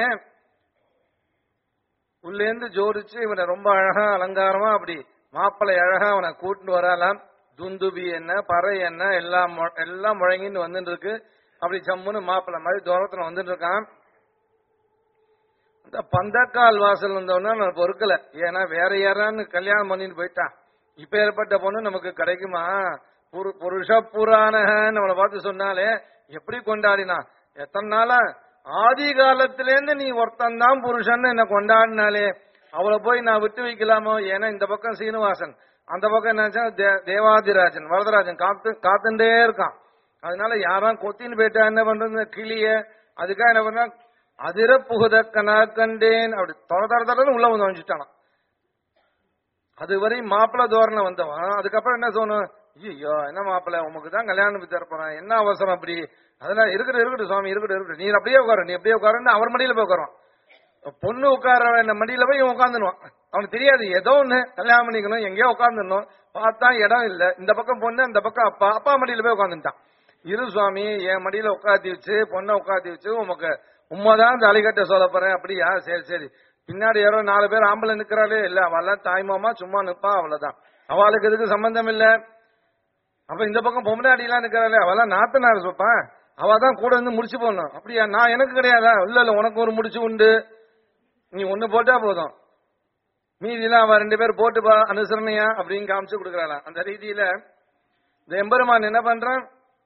உள்ளேந்து ஜோடிச்சு இவனை ரொம்ப அழகா அலங்காரமா அப்படி மாப்பிள்ளை அழகா அவனை கூட்டிட்டு வரலாம் துந்துபி என்ன பறை என்ன எல்லாம் மு- எல்லாம் முழங்கின்னு வந்துட்டு இருக்கு அப்படி சம்முன்னு மாப்பிள்ளை மாதிரி தூரத்துல வந்துட்டு இருக்கான் இந்த பந்தக்கால் வாசல் வந்தவொடனே நான் பொறுக்கல ஏன்னா வேற யாரான்னு கல்யாணம் பண்ணிட்டு போயிட்டான் இப்ப ஏற்பட்ட பொண்ணு நமக்கு கிடைக்குமா புரு- புருஷ புராணன்னு நம்மளை பார்த்து சொன்னாலே எப்படி கொண்டாடினா எத்தனை நாளா ஆதி காலத்திலேருந்து நீ ஒருத்தன் தான் புருஷன் என்ன கொண்டாடினாலே அவளை போய் நான் விட்டு வைக்கலாமோ ஏன்னா இந்த பக்கம் சீனிவாசன் அந்த பக்கம் என்னாச்சா தே- தேவாதிராஜன் வரதராஜன் காத்து காத்துட்டே இருக்கான் அதனால யாரும் கொத்தின்னு போயிட்டா என்ன பண்றது இந்த கிளிய அதுக்காக என்ன பண்ணா அதிர புகுத கனா கண்டேன் அப்படி தொட தர தரன்னு உள்ள வந்து வந்துட்டானான் அதுவரை மாப்பிள்ளை தோரணை வந்தவன் அதுக்கப்புறம் என்ன சொன்னோம் ஐயோ என்ன மாப்பிள்ளை உமக்கு தான் கல்யாணம் பத்தி தரப்போறேன் என்ன அவசரம் அப்படி அதெல்லாம் இருக்கட்டும் இருக்கட்டும் சுவாமி இருக்கட்டும் இருக்கட்டும் நீ அப்படியே உட்காரு நீ அப்படியே உட்காருன்னு அவர் மடியில போய் உட்காருவான் பொண்ணு உட்கார வேண்டிய மடியில போய் இவன் உட்காந்துருவான் அவனுக்கு தெரியாது ஏதோ ஒண்ணு கல்யாணம் பண்ணிக்கணும் எங்கேயோ உட்காந்துடணும் பார்த்தா இடம் இல்ல இந்த பக்கம் பொண்ணு அந்த பக்கம் அப்பா அப்பா மடியில போய் உட்காந்துட்டான் இரு சுவாமி என் மடியில உட்காத்தி வச்சு பொண்ணை உட்காத்தி வச்சு உமக்கு உண்மைதான் தாலிகட்ட சொல்ல போறேன் அப்படியா சரி சரி பின்னாடி யாரோ நாலு பேர் ஆம்பளை நிக்கிறாளே இல்ல அவெல்லாம் தாய்மாமா சும்மா நிப்பா அவ்வளவுதான் அவளுக்கு இதுக்கு சம்பந்தம் இல்ல அப்ப இந்த பக்கம் பொம்னாடி எல்லாம் நிக்கிறாளே அவெல்லாம் நாத்தனார் சொப்பா அவ தான் கூட இருந்து முடிச்சு போடணும் அப்படியா நான் எனக்கு கிடையாதா இல்ல இல்ல உனக்கு ஒரு முடிச்சு உண்டு நீ ஒண்ணு போட்டா போதும் மீதிலாம் அவ ரெண்டு பேர் போட்டுப்பா அனுசரணையா அப்படின்னு காமிச்சு கொடுக்கறாளாம் அந்த ரீதியில இந்த எம்பெருமான் என்ன பண்றான்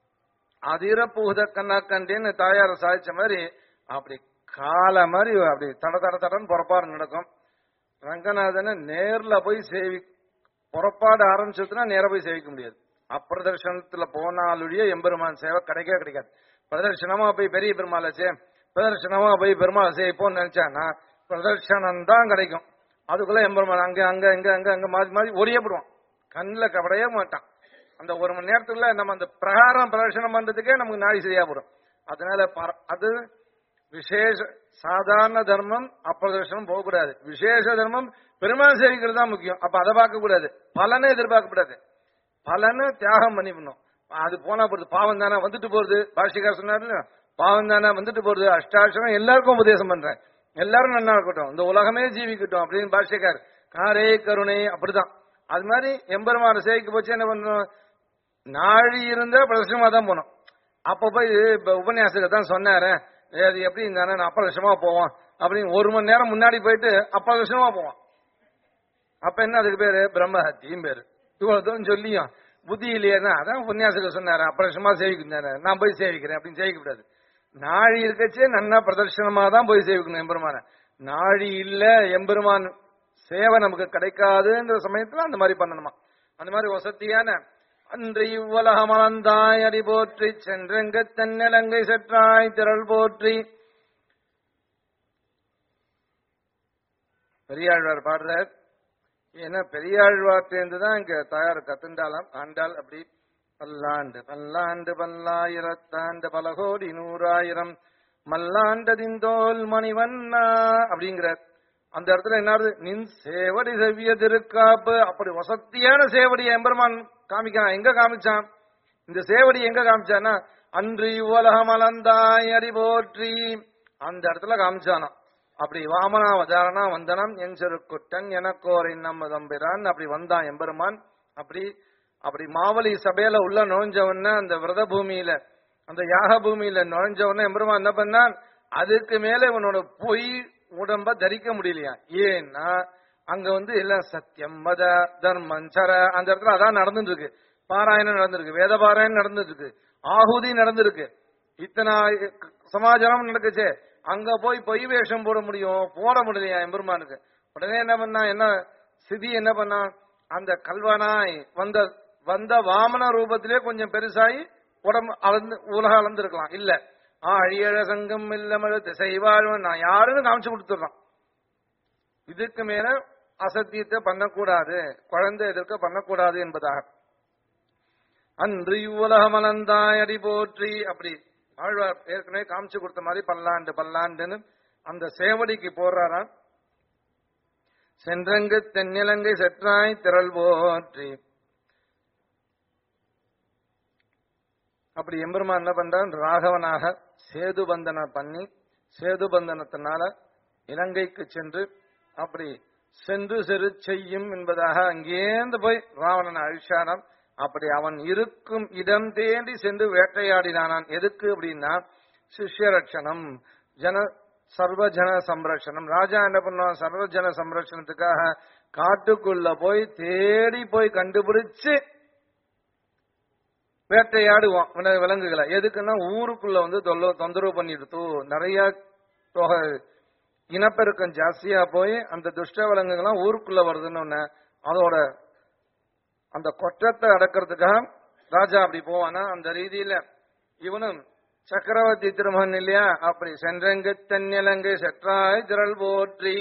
அதிர பூத கண்ணா கண்டேன்னு தாயார சாதிச்ச மாதிரி அப்படி காலை மாதிரி அப்படி தட தட தடன்னு புறப்பாடு நடக்கும் ரங்கநாதனை நேர்ல போய் சேவி புறப்பாடு ஆரம்பிச்சதுன்னா நேரா போய் சேவிக்க முடியாது அப்பிரதர்ஷனத்துல போனாலுடைய எம்பெருமான் சேவை கிடைக்கவே கிடைக்காது பிரதர்ஷனமா போய் பெரிய பெருமாளை சே பிரதர்ஷனமா போய் பெருமாளை சேவிப்போம்னு நினைச்சானா பிரதர்ஷனம் தான் கிடைக்கும் அதுக்குள்ள எம்பெருமான் அங்க அங்க அங்க அங்க அங்க மாறி மாறி ஒடியப்படுவான் கண்ணில் கவடையே மாட்டான் அந்த ஒரு மணி நேரத்துக்குள்ள நம்ம அந்த பிரகாரம் பிரதர்ஷனம் பண்றதுக்கே நமக்கு நாடி சரியா போடும் அதனால பர- அது விசேஷ சாதாரண தர்மம் அப்பிரதர்ஷனம் போகக்கூடாது விசேஷ தர்மம் பெருமாள் சேவிக்கிறது தான் முக்கியம் அப்ப அதை பார்க்க கூடாது பலனை எதிர்பார்க்க கூடாது பலனை தியாகம் பண்ணிக்கணும் அது போனா போறது பாவம் தானே வந்துட்டு போறது பாஷிகார் சொன்னாரு பாவம் தானே வந்துட்டு போறது அஷ்டாட்சரம் எல்லாருக்கும் உபதேசம் பண்றேன் எல்லாரும் நல்லா இருக்கட்டும் இந்த உலகமே ஜீவிக்கட்டும் அப்படின்னு பாஷிகார் காரே கருணை அப்படிதான் அது மாதிரி எம்பெருமான சேவிக்கு போச்சு என்ன பண்ணணும் நாழி இருந்தா பிரதர்ஷனமா தான் போனோம் அப்ப போய் இப்ப உபன்யாசகர் தான் சொன்னாரு "ஏய், அது எப்படி இருந்தானே நான் அப்பிரதர்ஷனமா போவோம் அப்படின்னு ஒரு மணி நேரம் முன்னாடி போயிட்டு அப்பிரதர்ஷனமா போவான் அப்ப என்ன அதுக்கு பேரு பிரம்மஹத்தியும் பேரு இவ்வளவுதான் சொல்லியும் புத்தி இல்லையா அதான் உபன்யாசகர் சொன்னாரு அப்பிரதர்ஷனமா சேவிக்கிறாரு நான் போய் சேவிக்கிறேன் அப்படின்னு சேவிக்க கூடாது நாழி இருக்கச்சே நன்னா பிரதர்ஷனமா தான் போய் சேவிக்கணும் எம்பெருமான நாழி இல்ல எம்பெருமான் சேவை நமக்கு கிடைக்காதுன்ற சமயத்துல அந்த மாதிரி பண்ணணுமா அந்த மாதிரி வசதியான அன்று இவ்வுலகமளந்தாய் அடி போற்றி சென்றெங்க தென்னலங்கை செற்றாய் திரள் போற்றி பெரியாழ்வார் பாடுறார் ஏன்னா பெரியாழ்வார்ட்டேந்து தான் இங்க தாயார் கத்துண்டாலாம் ஆண்டாள் அப்படி பல்லாண்டு பல்லாண்டு பல்லாயிரத்தாண்டு பல கோடி நூறாயிரம் மல்லாண்டதிந்தோல் மணிவண்ணா அப்படிங்கிறார் அந்த இடத்துல என்னது நின் சேவடி செவ்விய திருக்காப்பு அப்படி வசத்தியான சேவடி எம்பெருமான் காமிக்கிறான் எங்க காமிச்சான் இந்த சேவடி எங்க காமிச்சானா அன்று இவ்வுலகம் அலந்தாய் அறி போற்றி அந்த இடத்துல காமிச்சானாம் அப்படி வாமனாவதாரணா வந்தனம் என் செருக்குட்டன் எனக்கோர் இன்னம் தம்பிரான் அப்படி வந்தான் எம்பெருமான் அப்படி அப்படி மாவலி சபையில உள்ள நுழைஞ்சவன அந்த விரத பூமியில அந்த யாக பூமியில நுழைஞ்சவன எம்பெருமான் என்ன பண்ணான் அதுக்கு மேல இவனோட பொய் உடம்ப தரிக்க முடியலையா ஏன்னா அங்க வந்து எல்லாம் சத்தியம் மத தர்மம் சர அந்த இடத்துல அதான் நடந்துட்டு இருக்கு பாராயணம் நடந்திருக்கு வேத பாராயணம் நடந்துட்டு இருக்கு ஆகுதி நடந்திருக்கு இத்தனை சமாச்சாரம் நடக்குச்சே அங்க போய் பொய் வேஷம் போட முடியும் போட முடியலையா எம்பெருமானுக்கு உடனே என்ன பண்ணா என்ன சிதி என்ன பண்ணா அந்த கல்வனாய் வந்த வந்த வாமன ரூபத்திலே கொஞ்சம் பெருசாகி உடம்பு அளந்து உலகம் அளந்திருக்கலாம் இல்ல ஆ அழியழ சங்கம் இல்லமழ திசைவாழ்வன் நான் யாருன்னு காமிச்சு கொடுத்துடுறான் இதுக்கு மேல அசத்தியத்தை பண்ணக்கூடாது குழந்தை எதிர்க்க பண்ணக்கூடாது என்பதாக அன்று இவ்வுலகம் அலந்தாய் அடி போற்றி அப்படி ஆழ்வார் ஏற்கனவே காமிச்சு கொடுத்த மாதிரி பல்லாண்டு பல்லாண்டுன்னு அந்த சேவடிக்கு போறாராம் சென்றங்கு தென்னிலங்கை செற்றாய் திரள் போற்றி அப்படி எம்பெருமான் என்ன பண்றான் ராகவனாக சேது பந்தனம் பண்ணி சேது பந்தனத்தினால இலங்கைக்கு சென்று அப்படி சென்று செரு செய்யும் என்பதாக அங்கேந்து போய் ராவணன் அழிச்சானாம் அப்படி அவன் இருக்கும் இடம் தேடி சென்று வேட்டையாடினானான் எதுக்கு அப்படின்னா சிஷ்யரட்சணம் ஜன சர்வஜன சம்ரட்சணம் ராஜா என்ன பண்ணுவான் சர்வஜன சம்ரட்சணத்துக்காக காட்டுக்குள்ள போய் தேடி போய் கண்டுபிடிச்சு வேட்டையாடுவான் வில- விலங்குகளை எதுக்குன்னா ஊருக்குள்ள வந்து தொல்ல- தொந்தரவு பண்ணிடுத்து நிறைய தொகை இனப்பெருக்கம் ஜாஸ்தியா போய் அந்த துஷ்ட விலங்குகள்லாம் ஊருக்குள்ள வருதுன்னு ஒண்ணு அதோட அந்த கொற்றத்தை அடக்கிறதுக்காக ராஜா அப்படி போவானா அந்த ரீதியில இவனும் சக்கரவர்த்தி திருமகன் இல்லையா அப்படி சென்றங்கு தென்னிலங்கை செற்றாய் திரள் போற்றி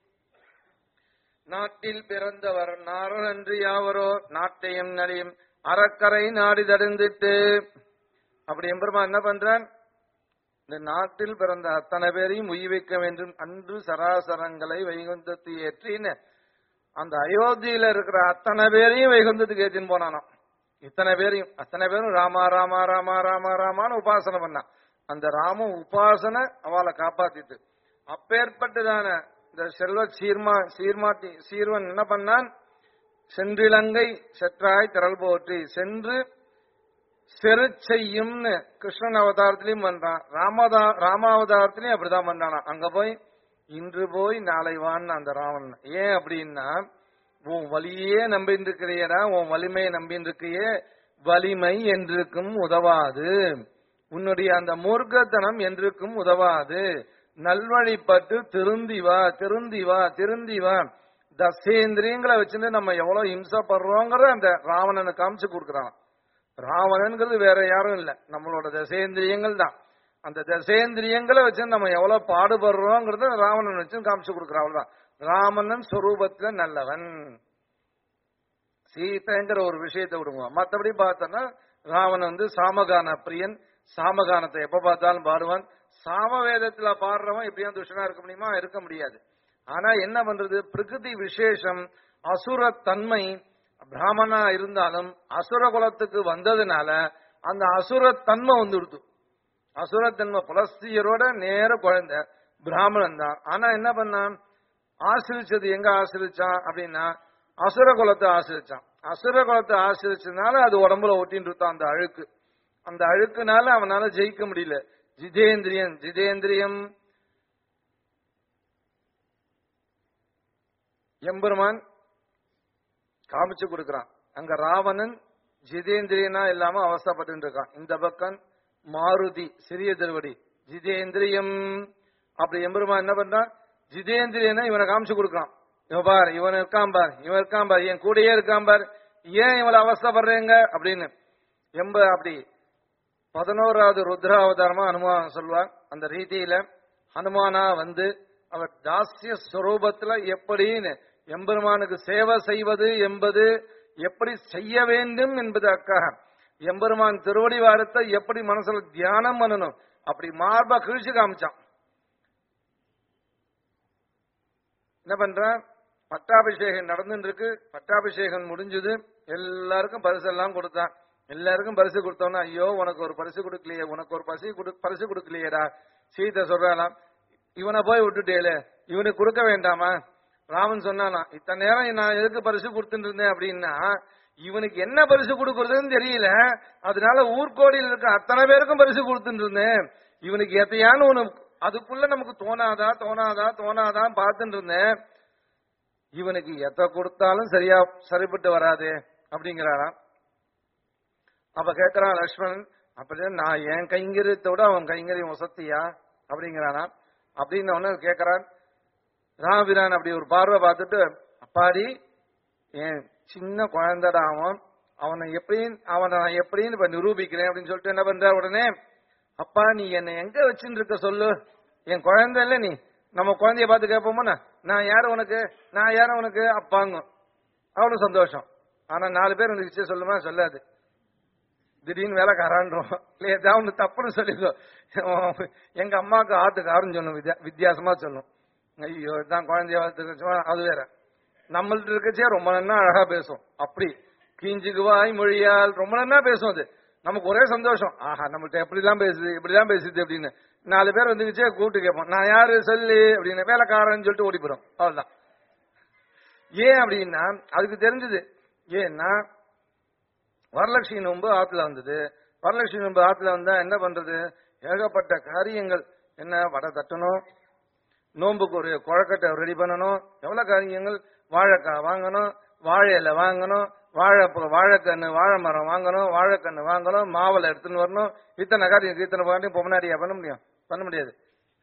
நாட்டில் பிறந்தவர் நாரணன்றி யாவரோ நாட்டையும் நலியும் அறக்கரை நாடி தடுந்திட்டு அப்படி எம்பெருமான் என்ன பண்றான் இந்த நாட்டில் பிறந்த அத்தனை பேரையும் உய்விக்க வேண்டும் அன்று சராசரங்களை வைகுந்தத்து ஏற்றின்னு அந்த அயோத்தியில இருக்கிற அத்தனை பேரையும் வைகுந்தத்துக்கு ஏற்றின்னு போனானாம் இத்தனை பேரையும் அத்தனை பேரும் ராமா ராமா ராமா ராமா ராமான்னு உபாசனை பண்ணான் அந்த ராம உபாசனை அவளை காப்பாத்திட்டு அப்பேற்பட்டதான இந்த செல்வ சீர்மா சீர்மாட்டி சீர்வன் என்ன பண்ணான் சென்றிலங்கை செற்றாய் திரள் போற்றி சென்று செரு செய்யும்னு கிருஷ்ணன் அவதாரத்திலையும் பண்றான் ராமதா ராமாவதாரத்திலையும் அப்படிதான் பண்றானா அங்க போய் இன்று போய் நாளை வான்னு அந்த ராவணன் ஏன் அப்படின்னா உன் வலியே நம்பின்னு இருக்கிறியடா உன் வலிமையை நம்பின்னு இருக்கியே வலிமை என்றுக்கும் உதவாது உன்னுடைய அந்த மூர்க்கத்தனம் என்றுக்கும் உதவாது நல்வழிப்பட்டு திருந்தி வா திருந்தி வா திருந்தி வா தசேந்திரியங்களை வச்சுட்டு நம்ம எவ்வளவு இம்சப்படுறோங்கிற அந்த ராவணனை காமிச்சு கொடுக்குறான் ராவணன்கிறது வேற யாரும் இல்ல நம்மளோட தசேந்திரியங்கள் தான் அந்த தசேந்திரியங்களை வச்சு நம்ம எவ்வளவு பாடுபடுறோங்கிறத ராவணன் வச்சு காமிச்சு கொடுக்குறான் அவ்வளவுதான் ராமனன் சொரூபத்துல நல்லவன் சீதைங்கிற ஒரு விஷயத்தை விடுங்க மத்தபடி பார்த்தோன்னா ராவணன் வந்து சாமகான பிரியன் சாமகானத்தை எப்ப பார்த்தாலும் பாடுவான் சாமவேதத்துல பாடுறவன் எப்படியும் துஷ்டனா இருக்க முடியுமா இருக்க முடியாது ஆனா என்ன பண்றது பிரகிருதி விசேஷம் அசுர தன்மை பிராமணா இருந்தாலும் அசுர குலத்துக்கு வந்ததுனால அந்த அசுர தன்மை வந்துடுது அசுரத்தன்மை புலஸ்தியரோட நேர குழந்தை பிராமணன் தான் ஆனா என்ன பண்ணான் ஆசிரிச்சது எங்க ஆசிரிச்சான் அப்படின்னா அசுர குலத்தை ஆசிரிச்சான் அசுர குலத்தை ஆசிரிச்சதுனால அது உடம்புல ஒட்டின்னு இருக்கான் அந்த அழுக்கு அந்த அழுக்குனால அவனால ஜெயிக்க முடியல ஜிதேந்திரியன் ஜிதேந்திரியம் எம்பெருமான் காமிச்சு கொடுக்கறான் அங்க ராவணன் ஜிதேந்திரியனா இல்லாம அவஸ்தப்பட்டு இருக்கான் இந்த பக்கம் மாருதி சிறிய திருவடி ஜிதேந்திரியம் அப்படி எம்பெருமான் என்ன பண்றான் ஜிதேந்திரியனை இவனை காமிச்சு கொடுக்கறான் இவன் பார் இவன் இருக்கான் பார் இவன் இருக்கான் பார் என் கூடயே இருக்கான் பார் ஏன் இவளை அவஸ்தப்படுறீங்க அப்படின்னு எம்ப அப்படி பதினோராவது ருத்ராவதாரமா ஹனுமான் சொல்வார் அந்த ரீதியில ஹனுமானா வந்து அவர் தாசிய ஸ்வரூபத்துல எப்படின்னு எம்பெருமானுக்கு சேவை செய்வது என்பது எப்படி செய்ய வேண்டும் என்பதற்காக எம்பெருமான் திருவடி வாரத்தை எப்படி மனசுல தியானம் பண்ணணும் அப்படி மார்பா கிழிச்சு காமிச்சான் என்ன பண்றான் பட்டாபிஷேகம் நடந்துட்டு இருக்கு பட்டாபிஷேகம் முடிஞ்சது எல்லாருக்கும் பரிசு எல்லாம் கொடுத்தான் எல்லாருக்கும் பரிசு கொடுத்தோன்னா ஐயோ உனக்கு ஒரு பரிசு கொடுக்கலையே உனக்கு ஒரு பரிசு கொடு பரிசு கொடுக்கலையேடா சீதை சொல்றாளாம் இவனை போய் விட்டுட்டேலே இவனுக்கு கொடுக்க வேண்டாமா ராமன் சொன்னானா இத்தனை நேரம் நான் எதுக்கு பரிசு கொடுத்துட்டு இருந்தேன் அப்படின்னா இவனுக்கு என்ன பரிசு கொடுக்கறதுன்னு தெரியல அதனால ஊர்கோடியில் இருக்க அத்தனை பேருக்கும் பரிசு கொடுத்துட்டு இருந்தேன் இவனுக்கு எத்தையான்னு ஒண்ணு அதுக்குள்ள நமக்கு தோணாதா தோணாதா தோணாதா பார்த்துட்டு இருந்தேன் இவனுக்கு எதை கொடுத்தாலும் சரியா சரிப்பட்டு வராது அப்படிங்கிறாராம் அப்ப கேட்கிறான் லக்ஷ்மணன் அப்படியே நான் என் கைங்கரியத்தோட அவன் கைங்கரியம் வசத்தியா அப்படிங்கிறானா அப்படின்னு உடனே கேட்கிறான் ராமபிரான் அப்படி ஒரு பார்வை பார்த்துட்டு அப்பாடி என் சின்ன குழந்தைடா அவன் அவனை எப்படின்னு அவனை நான் எப்படின்னு இப்ப நிரூபிக்கிறேன் அப்படின்னு சொல்லிட்டு என்ன பண்ற உடனே அப்பா நீ என்னை எங்க வச்சுட்டு இருக்க சொல்லு என் குழந்தை இல்ல நீ நம்ம குழந்தைய பார்த்து கேட்போமா நான் யாரு உனக்கு நான் யாரு உனக்கு அப்பாங்க அவ்வளவு சந்தோஷம் ஆனா நாலு பேர் உனக்கு விஷயம் சொல்லுமா சொல்லாது திடீர்னு வேலைக்காரான்றோம் இல்லையா ஏதாவது ஒண்ணு தப்புன்னு சொல்லிக்கோ எங்க அம்மாவுக்கு ஆத்துக்காரன்னு சொல்லும் வித்தியா வித்தியாசமா சொல்லும் ஐயோ இதான் குழந்தைய வளர்த்துக்க அது வேற நம்மள்ட்ட இருக்கச்சே ரொம்ப நன்னா அழகா பேசும் அப்படி கீஞ்சுக்குவாய் மொழியால் ரொம்ப நன்னா பேசும் அது நமக்கு ஒரே சந்தோஷம் ஆஹா நம்மள்ட்ட எப்படிலாம் பேசுது இப்படிலாம் பேசுது அப்படின்னு நாலு பேர் வந்துக்கிச்சே கூப்பிட்டு கேட்போம் நான் யாரு சொல்லு அப்படின்னு வேலைக்காரன்னு சொல்லிட்டு ஓடி போறோம் அவ்வளவுதான் ஏன் அப்படின்னா அதுக்கு தெரிஞ்சது ஏன்னா வரலட்சுமி நோன்பு ஆத்துல வந்தது வரலட்சுமி நோன்பு ஆத்துல வந்தா என்ன பண்றது ஏகப்பட்ட காரியங்கள் என்ன வடை தட்டணும் நோன்புக்கு ஒரு குழக்கட்டை ரெடி பண்ணணும் எவ்வளவு காரியங்கள் வாழைக்காய் வாங்கணும் வாழை இலை வாங்கணும் வாழை வாழைக்கண்ணு வாழை மரம் வாங்கணும் வாழைக்கண்ணு வாங்கணும் மாவளை எடுத்துன்னு வரணும் இத்தனை காரியம் இத்தனை காரியம் இப்போ முன்னாடியா பண்ண முடியும் பண்ண முடியாது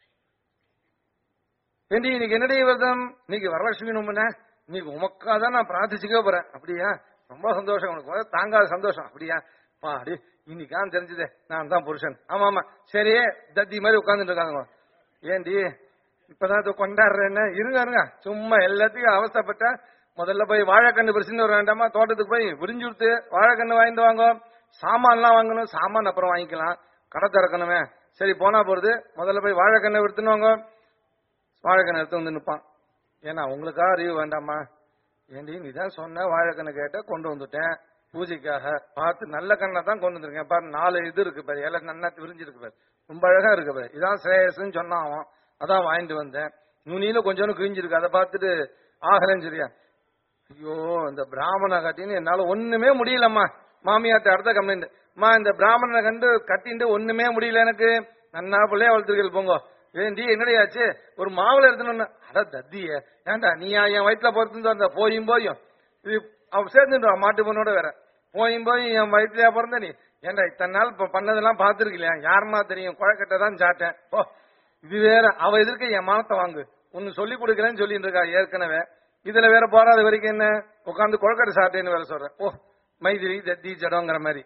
ஏண்டி இன்னைக்கு என்னடி விரதம் இன்னைக்கு வரலட்சுமி நோம்புன இன்னைக்கு உமக்கா தான் நான் பிரார்த்திச்சுக்கவே போறேன் அப்படியா ரொம்ப சந்தோஷம் உனக்கு முதல்ல தாங்காத சந்தோஷம் அப்படியா பாடி இன்னைக்கான் தெரிஞ்சதே நான் தான் புருஷன் ஆமா ஆமா சரி தத்தி மாதிரி உட்கார்ந்துட்டு இருக்காங்க ஏண்டி இப்பதான் இதை கொண்டாடுறேன்னு இருங்க இருங்க சும்மா எல்லாத்தையும் அவஸ்தைப்பட்ட முதல்ல போய் வாழைக்கண்ணு பிரச்சனை வர வேண்டாமா தோட்டத்துக்கு போய் விரிஞ்சு கொடுத்து வாழைக்கண்ணு வாங்கிட்டு வாங்க சாமான்லாம் வாங்கணும் சாமான் அப்புறம் வாங்கிக்கலாம் கடை திறக்கணுமே சரி போனா போறது முதல்ல போய் வாழைக்கண்ணை எடுத்துன்னு வாங்க வாழைக்கண்ணை எடுத்து வந்து நிற்பான் ஏன்னா உங்களுக்காக அறிவு வேண்டாமா ஏண்டி நீ தான் சொன்ன வாழைக்கண்ணு கேட்ட கொண்டு வந்துட்டேன் பூஜைக்காக பார்த்து நல்ல கண்ணை தான் கொண்டு வந்திருக்கேன் பாரு நாலு இது இருக்கு பாரு எல்லாம் நன்னா விரிஞ்சிருக்கு பாரு ரொம்ப அழகா இருக்கு பாரு இதான் ஸ்ரேயஸ்ன்னு சொன்னான் அவன் அதான் வாங்கிட்டு வந்தேன் நுனியில கொஞ்சோண்டு கிழிஞ்சிருக்கு அதை பார்த்துட்டு ஆகலன்னு சரியா ஐயோ இந்த பிராமண கட்டின்னு என்னால ஒண்ணுமே முடியலம்மா மாமியார்ட்ட அடுத்த கம்ப்ளைண்ட் அம்மா இந்த பிராமணனை கண்டு கட்டிட்டு ஒண்ணுமே முடியல எனக்கு நன்னா பிள்ளைய வளர்த்துருக்கீங்க போங்க ஏண்டி என்னடையாச்சு ஒரு மாவுல எடுத்துன்னு அட தத்திய ஏன்டா நீ என் வயிற்றுல பொறுத்து வந்த போயும் போயும் இது அவன் சேர்ந்துட்டு மாட்டு பொண்ணோட வேற போயும் போயும் என் வயிற்றுலயா பிறந்த நீ ஏன்டா இத்தனை நாள் இப்ப பண்ணதெல்லாம் பாத்துருக்கலையா யாருமா தெரியும் குழக்கட்டை தான் சாட்டேன் ஓ இது வேற அவ எதிர்க்க என் மானத்தை வாங்கு ஒன்னு சொல்லி கொடுக்கலன்னு சொல்லிட்டு இருக்கா ஏற்கனவே இதுல வேற போறாத வரைக்கும் என்ன உட்காந்து கொழக்கட்டை சாப்பிட்டேன்னு வேற சொல்றேன் ஓ மைதிரி தத்தி ஜடங்கிற மாதிரி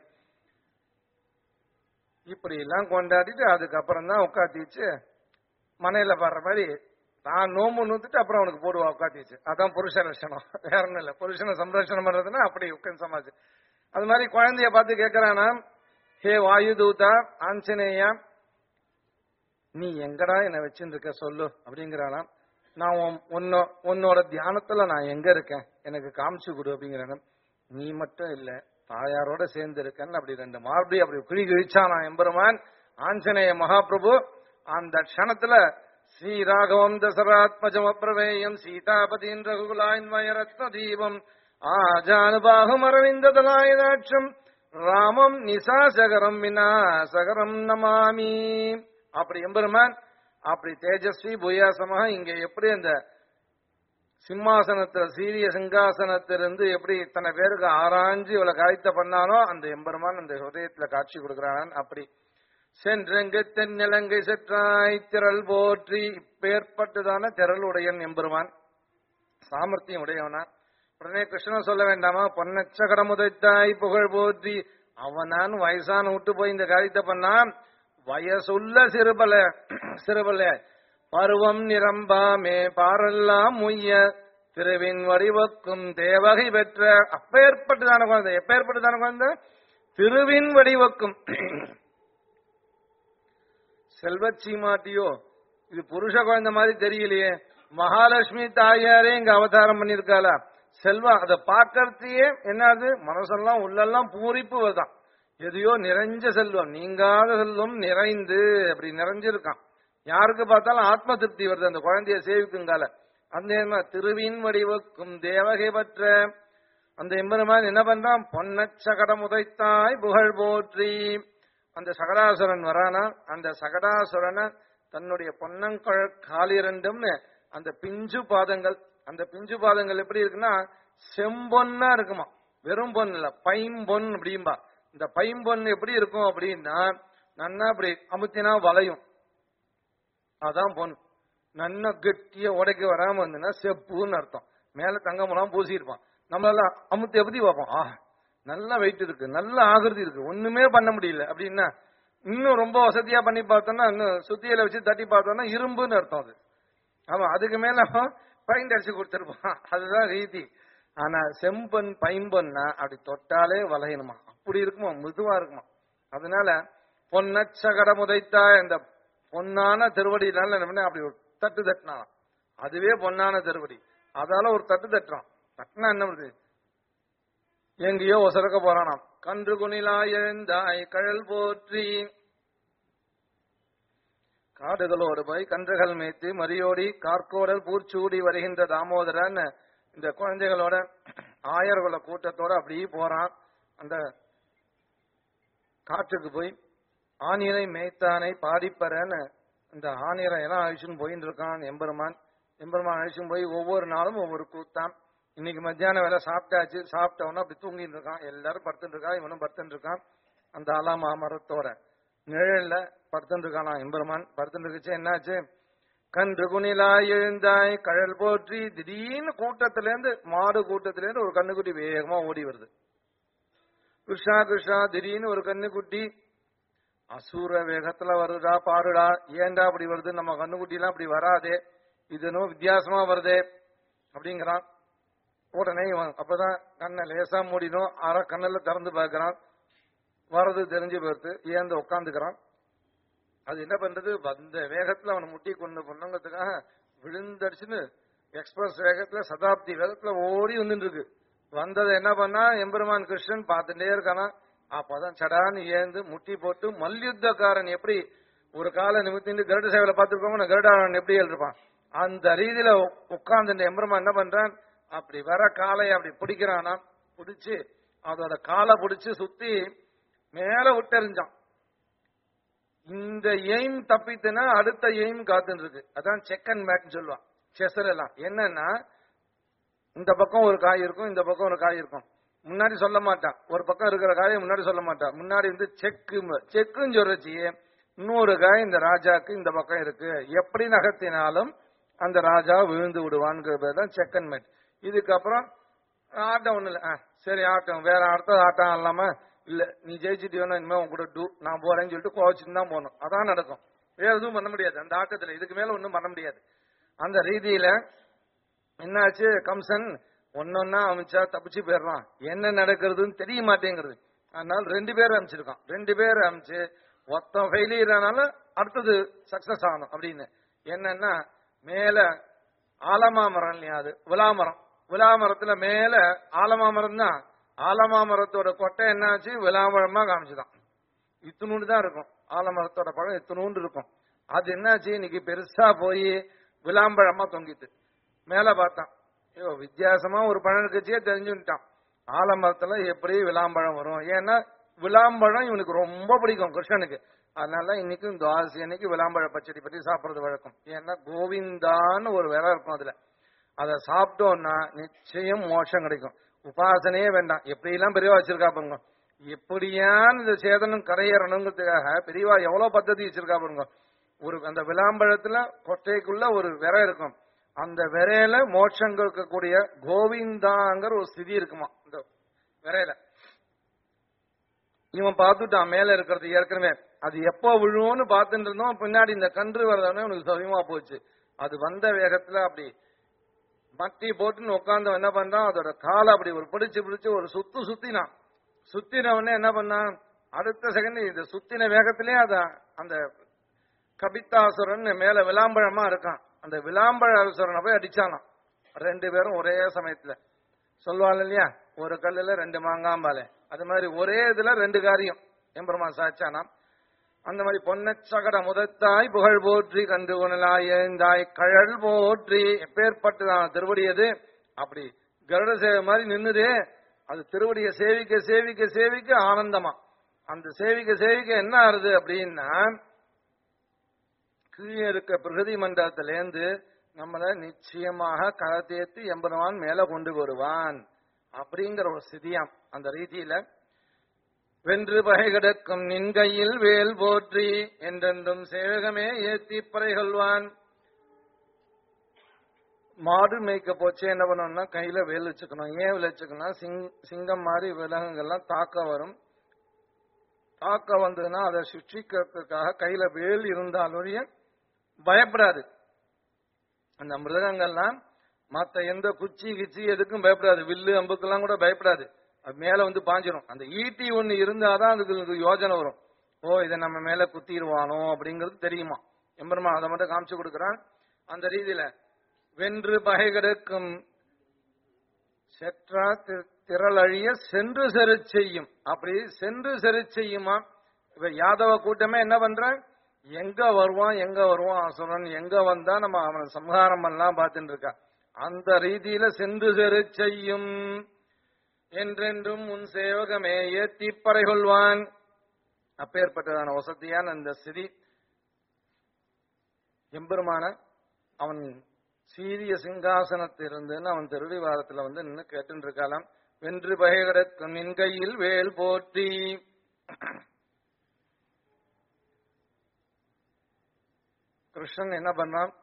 இப்படி எல்லாம் கொண்டாடிட்டு அதுக்கப்புறம் தான் உட்காத்தி வச்சு மனையில பாடுற மாதிரி நான் நோம்பு நூத்துட்டு அப்புறம் அவனுக்கு போடுவா உட்காத்தி வச்சு அதான் புருஷ லட்சணம் வேற ஒண்ணும் இல்ல புருஷனை சம்ரட்சணம் பண்றதுன்னா அப்படி உட்காந்து சமாஜ் அது மாதிரி குழந்தைய பார்த்து கேட்கறானா ஹே வாயு தூதா ஆஞ்சநேயா நீ எங்கடா என்னை வச்சுட்டு இருக்க சொல்லு அப்படிங்கிறானாம் நான் உன்- உன்னோ- உன்னோட தியானத்துல நான் எங்க இருக்கேன் எனக்கு காமிச்சு கொடு அப்படிங்கிறாங்க நீ மட்டும் இல்ல தாயாரோட சேர்ந்து இருக்கேன்னு அப்படி ரெண்டு மார்படி அப்படி கிழி கிழிச்சானா எம்பெருமான் ஆஞ்சநேய மகாபிரபு அந்த க்ஷணத்துல ஸ்ரீராகவம் தசராத்மஜம் அப்பிரவேயம் சீதாபதியின் ரகுகுலாயன்மய ரத்ன தீபம் ஆஜானுபாகம் அரவிந்த தலாயதாட்சம் ராமம் நிசாசகரம் விநாசகரம் நமாமி அப்படி எம்பெருமான் அப்படி தேஜஸ்வி புயாசமாக இங்க எப்படி அந்த சிம்மாசனத்துல சீரிய சிங்காசனத்திலிருந்து எப்படி இத்தனை பேருக்கு ஆராய்ஞ்சு இவ்வளவு காய்த்த பண்ணானோ அந்த எம்பெருமான் அந்த ஹதயத்துல காட்சி கொடுக்கிறான் அப்படி சென்றெங்கு தென்னிலங்கை செற்றாய் திரள் போற்றி இப்பேற்பட்டதான திரள் உடையன் எம்பெருமான் சாமர்த்தியம் உடையவனா உடனே கிருஷ்ணன் சொல்ல வேண்டாமா பொன்னச்சகரம் உதைத்தாய் புகழ் போற்றி அவனான் வயசான விட்டு போய் இந்த காரியத்தை பண்ணான் வயசுள்ள சிறுபல சிறுபல பருவம் நிரம்பாமே பாரெல்லாம் முய்ய திருவின் வடிவக்கும் தேவகை பெற்ற அப்பேற்பட்டதான குழந்தை எப்பேற்பட்டதான குழந்தை திருவின் வடிவக்கும் செல்வச்சீமாட்டியோ இது புருஷ குழந்தை மாதிரி தெரியலையே மகாலட்சுமி தாயாரே இங்க அவதாரம் பண்ணிருக்காளா செல்வம் அதை பார்க்கறதையே என்னது மனசெல்லாம் உள்ளெல்லாம் பூரிப்பு வருதான் எதையோ நிறைஞ்ச செல்வம் நீங்காத செல்வம் நிறைந்து அப்படி நிறைஞ்சிருக்கான் யாருக்கு பார்த்தாலும் ஆத்ம திருப்தி வருது அந்த குழந்தைய சேவிக்குங்கால அந்த என்ன திருவின் வடிவுக்கும் தேவகை பற்ற அந்த எம்பெருமான் என்ன பண்றான் பொன்னச்சகடம் உதைத்தாய் புகழ் போற்றி அந்த சகடாசுரன் வரானா அந்த சகடாசுரனை தன்னுடைய பொன்னங்கழ காலிரண்டும்னு அந்த பிஞ்சு பாதங்கள் அந்த பிஞ்சு பாதங்கள் எப்படி இருக்குன்னா செம்பொன்னா இருக்குமா வெறும் பொன் இல்ல பைம்பொன் அப்படிம்பா இந்த பைம்பொன் எப்படி இருக்கும் அப்படின்னா நன்னா அப்படி அமுத்தினா வளையும் அதான் பொன் நன்னா கெட்டிய உடைக்க வராம இருந்துன்னா செப்புன்னு அர்த்தம் மேல தங்கமெல்லாம் பூசியிருப்பான் நம்மளால அமுத்தி எப்படி பார்ப்போம் ஆ நல்ல வெயிட் இருக்கு நல்ல ஆகிருதி இருக்கு ஒண்ணுமே பண்ண முடியல அப்படின்னா இன்னும் ரொம்ப வசதியா பண்ணி பார்த்தோம்னா இன்னும் சுத்தியில வச்சு தட்டி பார்த்தோம்னா இரும்புன்னு அர்த்தம் அது ஆமா அதுக்கு மேல பெயிண்ட் அடிச்சு கொடுத்துருப்பான் அதுதான் ரீதி ஆனா செம்பன் பைம்பொன்னா அப்படி தொட்டாலே வளையணுமா அப்படி இருக்குமா மிதுவா இருக்குமா அதனால பொன்னச்சகட முதைத்தா இந்த பொன்னான திருவடினால என்ன பண்ண அப்படி ஒரு தட்டு தட்டினான் அதுவே பொன்னான திருவடி அதால ஒரு தட்டு தட்டுறான் தட்டினா என்ன பண்ணுது எங்கேயோ ஒசரக்க போறானாம் கன்று குணிலா எழுந்தாய் கழல் போற்றி காடுகளோடு போய் கன்றுகள் மேய்த்து மரியோடி கார்கோடல் பூர்ச்சூடி வருகின்ற தாமோதரன் இந்த குழந்தைகளோட ஆயர்குல கூட்டத்தோட அப்படியே போறான் அந்த காட்டுக்கு போய் ஆணிரை மேய்த்தானை பாடிப்பறன்னு இந்த ஆணிரை எல்லாம் அழிச்சுன்னு போயின்னு இருக்கான் எம்பெருமான் எம்பெருமான் அழிச்சுன்னு போய் ஒவ்வொரு நாளும் ஒவ்வொரு கூத்தான் இன்னைக்கு மத்தியானம் வேலை சாப்பிட்டாச்சு சாப்பிட்டவன அப்படி தூங்கிட்டு இருக்கான் எல்லாரும் படுத்துட்டு இருக்கான் இவனும் படுத்துட்டு இருக்கான் அந்த ஆலாமா மரத்தோட நிழல்ல படுத்துட்டு இருக்கானா எம்பெருமான் படுத்துட்டு இருக்குச்சு என்னாச்சு கன்று குணிலாய் எழுந்தாய் கழல் போற்றி திடீர்னு கூட்டத்துல இருந்து மாடு கூட்டத்துல இருந்து ஒரு கண்ணுக்குட்டி வேகமா ஓடி வருது கிருஷ்ணா கிருஷ்ணா திடீர்னு ஒரு கண்ணுக்குட்டி அசூர வேகத்துல வருதா பாருடா ஏன்டா அப்படி வருது நம்ம கண்ணுக்குட்டி எல்லாம் அப்படி வராதே இது என்னவோ வித்தியாசமா வருதே அப்படிங்கிறான் உடனே இவன் அப்பதான் கண்ணை லேசா மூடிடும் அரை கண்ணில் திறந்து பார்க்கறான் வர்றது தெரிஞ்சு போயிடுத்து ஏந்து உட்காந்துக்கிறான் அது என்ன பண்றது வந்த வேகத்துல அவனை முட்டி கொண்டு பொண்ணுங்கிறதுக்காக விழுந்தடிச்சுன்னு எக்ஸ்பிரஸ் வேகத்துல சதாப்தி வேகத்துல ஓடி வந்துட்டு இருக்கு வந்ததை என்ன பண்ணா எம்பெருமான் கிருஷ்ணன் பார்த்துட்டே இருக்கானா அப்பதான் சடான்னு ஏந்து முட்டி போட்டு மல்யுத்தக்காரன் எப்படி ஒரு காலை நிமித்திட்டு கருட சேவையில பார்த்துருக்கோம் கருடாளன் எப்படி இருப்பான் அந்த ரீதியில உட்கார்ந்து எம்பெருமான் என்ன பண்றான் அப்படி வர காலை அப்படி பிடிக்கிறானா பிடிச்சு அதோட காலை பிடிச்சு சுத்தி மேல விட்டெறிஞ்சான் இந்த எய்ம் தப்பித்துனா அடுத்த எய்ம் காத்துன்னு இருக்கு அதான் செக் அண்ட் மேட்னு சொல்லுவான் செஸ்ல எல்லாம் என்னன்னா இந்த பக்கம் ஒரு காய் இருக்கும் இந்த பக்கம் ஒரு காய் இருக்கும் முன்னாடி சொல்ல மாட்டான் ஒரு பக்கம் இருக்கிற காயை முன்னாடி சொல்ல மாட்டான் முன்னாடி வந்து செக்கு செக்குன்னு சொல்றச்சு இன்னொரு காய் இந்த ராஜாக்கு இந்த பக்கம் இருக்கு எப்படி நகர்த்தினாலும் அந்த ராஜா விழுந்து விடுவான்ங்கிறது தான் செக் அண்ட் மேட் இதுக்கப்புறம் ஆட்டம் ஒண்ணு இல்ல ஆ, சரி ஆட்டம் வேற அடுத்த ஆட்டம் இல்லாம இல்ல நீ ஜெயிச்சிட்டியோன்னா இனிமே உன் கூட டூ நான் போறேன்னு சொல்லிட்டு கோவச்சுட்டு தான் போகணும் அதான் நடக்கும் வேற எதுவும் பண்ண முடியாது அந்த ஆட்டத்துல இதுக்கு மேல ஒண்ணும் பண்ண முடியாது அந்த ரீதியில என்னாச்சு கம்சன் ஒன்னொன்னா அமைச்சா தப்பிச்சு போயிடுறான் என்ன நடக்கிறதுன்னு தெரிய மாட்டேங்கிறது அதனால ரெண்டு பேர் அமைச்சிருக்கான் ரெண்டு பேர் அமைச்சு மொத்தம் ஃபெயிலியர் ஆனாலும் அடுத்தது சக்சஸ் ஆகணும் அப்படின்னு என்னன்னா மேல ஆலமா மரம் இல்லையா அது விலாமரம் விலாமரத்துல மேல ஆலமா மரம் தான் ஆலமா மரத்தோட கொட்டை என்னாச்சு விலாமரமா காமிச்சுதான் இத்தினூண்டு தான் இருக்கும் ஆலமரத்தோட பழம் இத்தினூண்டு இருக்கும் அது என்னாச்சு இன்னைக்கு பெருசா போய் விளாம்பழமா தொங்கிட்டு மேல பார்த்தான் ஐயோ வித்தியாசமா ஒரு பழம் இருக்குச்சே தெரிஞ்சுட்டான் ஆலமரத்துல எப்படி விளாம்பழம் வரும் ஏன்னா விளாம்பழம் இவனுக்கு ரொம்ப பிடிக்கும் கிருஷ்ணனுக்கு அதனால இன்னைக்கு இந்த ஆசி அன்னைக்கு விளாம்பழ பச்சடி பத்தி சாப்பிடுறது வழக்கம் ஏன்னா கோவிந்தான்னு ஒரு விலை இருக்கும் அதுல அதை சாப்பிட்டோம்னா நிச்சயம் மோட்சம் கிடைக்கும் உபாசனையே வேண்டாம் எப்படி எல்லாம் பெரியவா வச்சிருக்கா பாருங்க எப்படியான் இந்த சேதனம் கரையறணுங்கிறதுக்காக பெரியவா எவ்வளவு பద్ధதி வச்சிருக்கா பாருங்க ஒரு அந்த விளாம்பழத்துல கொட்டைக்குள்ள ஒரு விரை இருக்கும் அந்த விரையில மோட்சம் இருக்கக்கூடிய கோவிந்தாங்கிற ஒரு ஸ்திதி இருக்குமா இந்த விரையில இவன் பார்த்துட்டான் மேல இருக்கிறது ஏற்கனவே அது எப்போ விழுவோன்னு பார்த்துட்டு இருந்தோம் பின்னாடி இந்த கன்று வரதானே உனக்கு சௌரியமா போச்சு அது வந்த வேகத்துல அப்படி மட்டி போட்டுன்னு உட்கார்ந்து என்ன பண்றான் அதோட காலை அப்படி ஒரு பிடிச்சு பிடிச்சு ஒரு சுத்து சுத்தினான் சுத்தினவனே என்ன பண்ணான் அடுத்த செகண்ட் இது சுத்தின வேகத்திலே அத அந்த கபித்தாசுரன் மேல விளாம்பழமா இருக்கான் அந்த விளாம்பழாசுரனை போய் அடிச்சானாம் ரெண்டு பேரும் ஒரே சமயத்துல சொல்லுவாள் இல்லையா ஒரு கல்லுல ரெண்டு மாங்காம்பாலே அது மாதிரி ஒரே இதுல ரெண்டு காரியம் எம்பெருமான் சாச்சானாம் அந்த மாதிரி பொன்னச்சகட முதத்தாய் புகழ் போற்றி கண்டு உணலாய் எழுந்தாய் கழல் போற்றி எப்பேற்பட்டதான திருவடி அது அப்படி கருட சேவை மாதிரி நின்னுதே அது திருவடியை சேவிக்க சேவிக்க சேவிக்க ஆனந்தமா அந்த சேவிக்க சேவிக்க என்ன ஆறுது அப்படின்னா கீழே இருக்க பிரகதி மண்டலத்திலேருந்து நம்மள நிச்சயமாக கரத்தேத்து எம்பெருமான் மேல கொண்டு வருவான் அப்படிங்கிற ஒரு சிதியாம் அந்த ரீதியில வென்று பகை கிடக்கும் நின் கையில் வேல் போற்றி என்றென்றும் சேவகமே ஏத்தி பறைகொள்வான் மாடு மேய்க்க போச்சு என்ன பண்ணணும்னா கையில வேல் வச்சுக்கணும் ஏன் வேல் வச்சுக்கணும் சிங் சிங்கம் மாதிரி விலங்குகள்லாம் தாக்க வரும் தாக்க வந்ததுன்னா அதை சுற்றிக்கிறதுக்காக கையில வேல் இருந்தாலொழிய பயப்படாது அந்த மிருகங்கள்லாம் மத்த எந்த குச்சி கிச்சி எதுக்கும் பயப்படாது வில்லு அம்புக்கெல்லாம் கூட பயப்படாது அது மேல வந்து பாஞ்சிரும் அந்த ஈட்டி ஒண்ணு இருந்தாதான் அதுக்கு யோஜனை வரும் ஓ இதை நம்ம மேல குத்திடுவானோ அப்படிங்கிறது தெரியுமா எம்பெருமா அதை மட்டும் காமிச்சு கொடுக்குறான் அந்த ரீதியில வென்று பகை கிடக்கும் செற்றா தி- திரளழிய சென்று செரு செய்யும் அப்படி சென்று செரு செய்யுமா இப்ப யாதவ கூட்டமே என்ன பண்ற எங்க வருவான் எங்க வருவான் அசுரன் எங்க வந்தா நம்ம அவனை சம்ஹாரம் பண்ணலாம் பார்த்துட்டு இருக்கா அந்த ரீதியில சென்று செரு செய்யும் என்றென்றும் உன் சேவகமே ஏத்தி பறை கொள்வான் அப்பேற்பட்டதான வசதியான அந்த சிதி எம்பெருமான அவன் சீரிய சிங்காசனத்திலிருந்துன்னு அவன் திருடிவாரத்துல வந்து நின்று கேட்டுன்னு இருக்காளாம் வென்று பகைகடக்கும் நின் கையில் வேல் போற்றி கிருஷ்ணன் என்ன பண்ணான்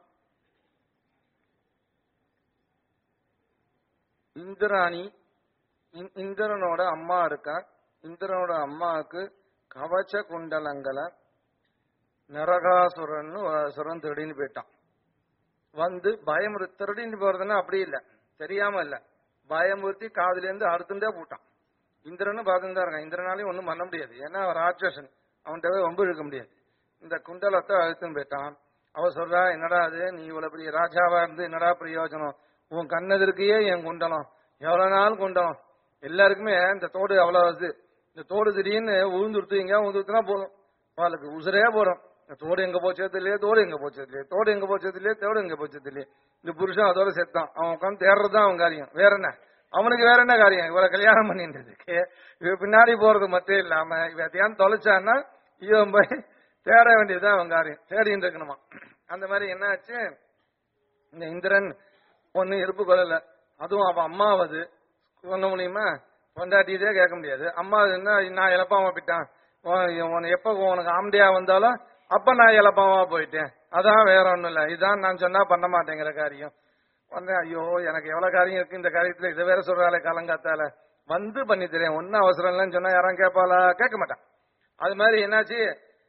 இந்திராணி இந்- இந்திரனோட அம்மா இருக்கா இந்திரனோட அம்மாவுக்கு கவச்ச குண்டலங்களை நரகாசுரன் ஒரு அசுரன் திருடின்னு போயிட்டான் வந்து பயமுறு திருடின்னு போறதுன்னா அப்படி இல்ல தெரியாம இல்ல பயமுறுத்தி காதுல இருந்து அறுத்துட்டே போட்டான் இந்திரனும் பார்த்துட்டு இருக்கான் இந்திரனாலையும் ஒண்ணும் பண்ண முடியாது ஏன்னா அவன் ராட்சசன் அவன்கிட்ட போய் வம்பு இழுக்க முடியாது இந்த குண்டலத்தை அழுத்துன்னு போயிட்டான் அவ சொல்றா என்னடா அது நீ இவ்வளவு பெரிய ராஜாவா இருந்து என்னடா பிரயோஜனம் உன் கண்ணெதிர்க்கையே என் குண்டலம் எவ்வளவு நாள் குண்டலம் எல்லாருக்குமே இந்த தோடு அவ்வளவு இது இந்த தோடு திடீர்னு உழுந்துருத்து எங்கேயா உழுந்துருத்துனா போதும் பாலுக்கு உசுரே போறோம் இந்த தோடு எங்க போச்சது இல்லையே தோடு எங்க போச்சது இல்லையே தோடு எங்க போச்சது இல்லையே தோடு எங்க போச்சது இல்லையே இந்த புருஷன் அதோட செத்தான் அவன் உட்காந்து தேடுறதுதான் அவன் காரியம் வேற என்ன அவனுக்கு வேற என்ன காரியம் இவரை கல்யாணம் பண்ணின்றதுக்கு இவ பின்னாடி போறது மட்டும் இல்லாம இவ எதையாவது தொலைச்சான்னா இவன் போய் தேட வேண்டியதுதான் அவன் காரியம் தேடின்னு இருக்கணுமா அந்த மாதிரி என்னாச்சு இந்த இந்திரன் ஒண்ணு இருப்பு கொள்ளல அதுவும் அவன் அம்மாவது சொல்ல முடியுமா பொண்டாட்டியதே கேட்க முடியாது அம்மா என்ன நான் இழப்பாம போயிட்டான் உன் உன்னை எப்ப உனக்கு ஆம்டியா வந்தாலும் அப்ப நான் இழப்பாம போயிட்டேன் அதான் வேற ஒண்ணும் இல்ல இதான் நான் சொன்னா பண்ண மாட்டேங்கிற காரியம் வந்தேன் ஐயோ எனக்கு எவ்வளவு காரியம் இருக்கு இந்த காரியத்துல இதை வேற சொல்றாளே காலங்காத்தால வந்து பண்ணி தரேன் ஒன்னும் அவசரம் இல்லைன்னு சொன்னா யாரும் கேட்பாளா கேட்க மாட்டான் அது மாதிரி என்னாச்சு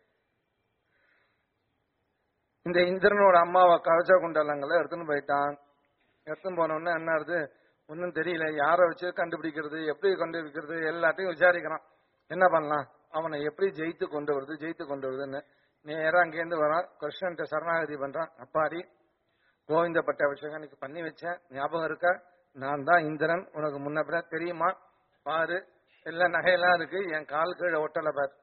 இந்த இந்திரனோட அம்மாவை கவச்ச குண்டலங்களை எடுத்துன்னு போயிட்டான் எடுத்துன்னு போனோடனே என்ன ஆகுது ஒன்றும் தெரியல யாரை வச்சு கண்டுபிடிக்கிறது எப்படி கண்டுபிடிக்கிறது எல்லாத்தையும் விசாரிக்கிறான் என்ன பண்ணலாம் அவனை எப்படி ஜெயித்து கொண்டு வருது ஜெயித்து கொண்டு வருதுன்னு நேரா அங்கேருந்து வரான் கிருஷ்ணன்ட்ட சரணாகதி பண்றான் அப்பாடி கோவிந்த பட்ட அபிஷேகம் இன்னைக்கு பண்ணி வச்சேன் ஞாபகம் இருக்கா நான் தான் இந்திரன் உனக்கு முன்ன பின்ன தெரியுமா பாரு எல்லா நகையெல்லாம் இருக்கு என் கால் கீழே ஒட்டலை பாரு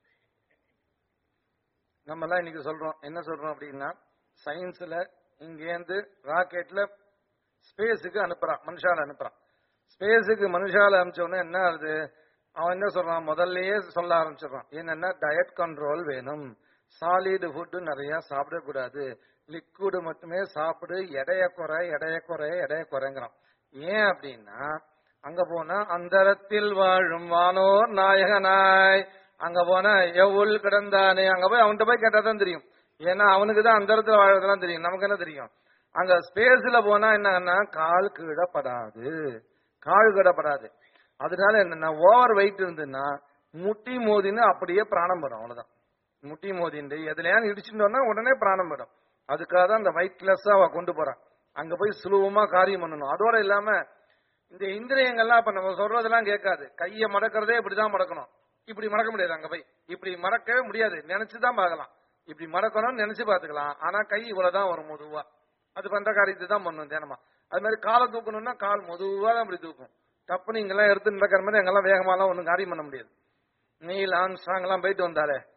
நம்ம எல்லாம் இன்னைக்கு சொல்றோம் என்ன சொல்றோம் அப்படின்னா சயின்ஸ்ல இங்கேருந்து ராக்கெட்ல ஸ்பேஸுக்கு அனுப்புறான் மனுஷால அனுப்புறான் ஸ்பேஸுக்கு மனுஷால அனுப்பிச்ச உடனே என்ன ஆகுது அவன் என்ன சொல்றான் முதல்லயே சொல்ல ஆரம்பிச்சிடறான் என்னன்னா டயட் கண்ட்ரோல் வேணும் சாலிடு ஃபுட்டு நிறைய சாப்பிடக்கூடாது லிக்விடு மட்டுமே சாப்பிடு எடைய குறை எடைய குறை எடைய குறைங்கிறான் ஏன் அப்படின்னா அங்க போனா அந்தரத்தில் வாழும் வானோர் நாயகனாய் அங்க போனா எவ்வுள் கிடந்தானே அங்க போய் அவன்கிட்ட போய் கேட்டா தான் தெரியும் ஏன்னா அவனுக்கு தான் அந்தரத்துல வாழறதுலாம் தெரியும் நமக்கு என்ன தெரியும் அங்க ஸ்பேஸ்ல போனா என்னன்னா கால் கீழப்படாது கால் கீழப்படாது அதனால என்னன்னா ஓவர் வெயிட் இருந்துன்னா முட்டி மோதின்னு அப்படியே பிராணம் வரும் அவ்வளவுதான் முட்டி மோதிண்டு எதுலயாவது இடிச்சுட்டோம்னா உடனே பிராணம் வரும் அதுக்காக தான் அந்த வெயிட்லெஸ்ஸா அவ கொண்டு போறான் அங்க போய் சுலபமா காரியம் பண்ணணும் அதோட இல்லாம இந்த இந்திரியங்கள்லாம் இப்ப நம்ம சொல்றதெல்லாம் கேட்காது கையை மடக்கிறதே இப்படிதான் மடக்கணும் இப்படி மடக்க முடியாது அங்க போய் இப்படி மடக்கவே முடியாது நினைச்சுதான் பார்க்கலாம் இப்படி மடக்கணும்னு நினைச்சு பாத்துக்கலாம் ஆனா கை இவ்வளவுதான் வரும் மெதுவா அது பண்ற காரியத்தை தான் பண்ணும் தினமா அது மாதிரி காலை தூக்கணும்னா கால் மெதுவா தான் இப்படி தூக்கும் டப்புன்னு இங்கெல்லாம் எடுத்து நடக்கிற மாதிரி எங்கெல்லாம் வேகமாலாம் ஒன்றும் காரியம் பண்ண முடியாது நீல் ஆம்ஸ்ட்ராங் எல்லாம் போயிட்டு வந்தாலே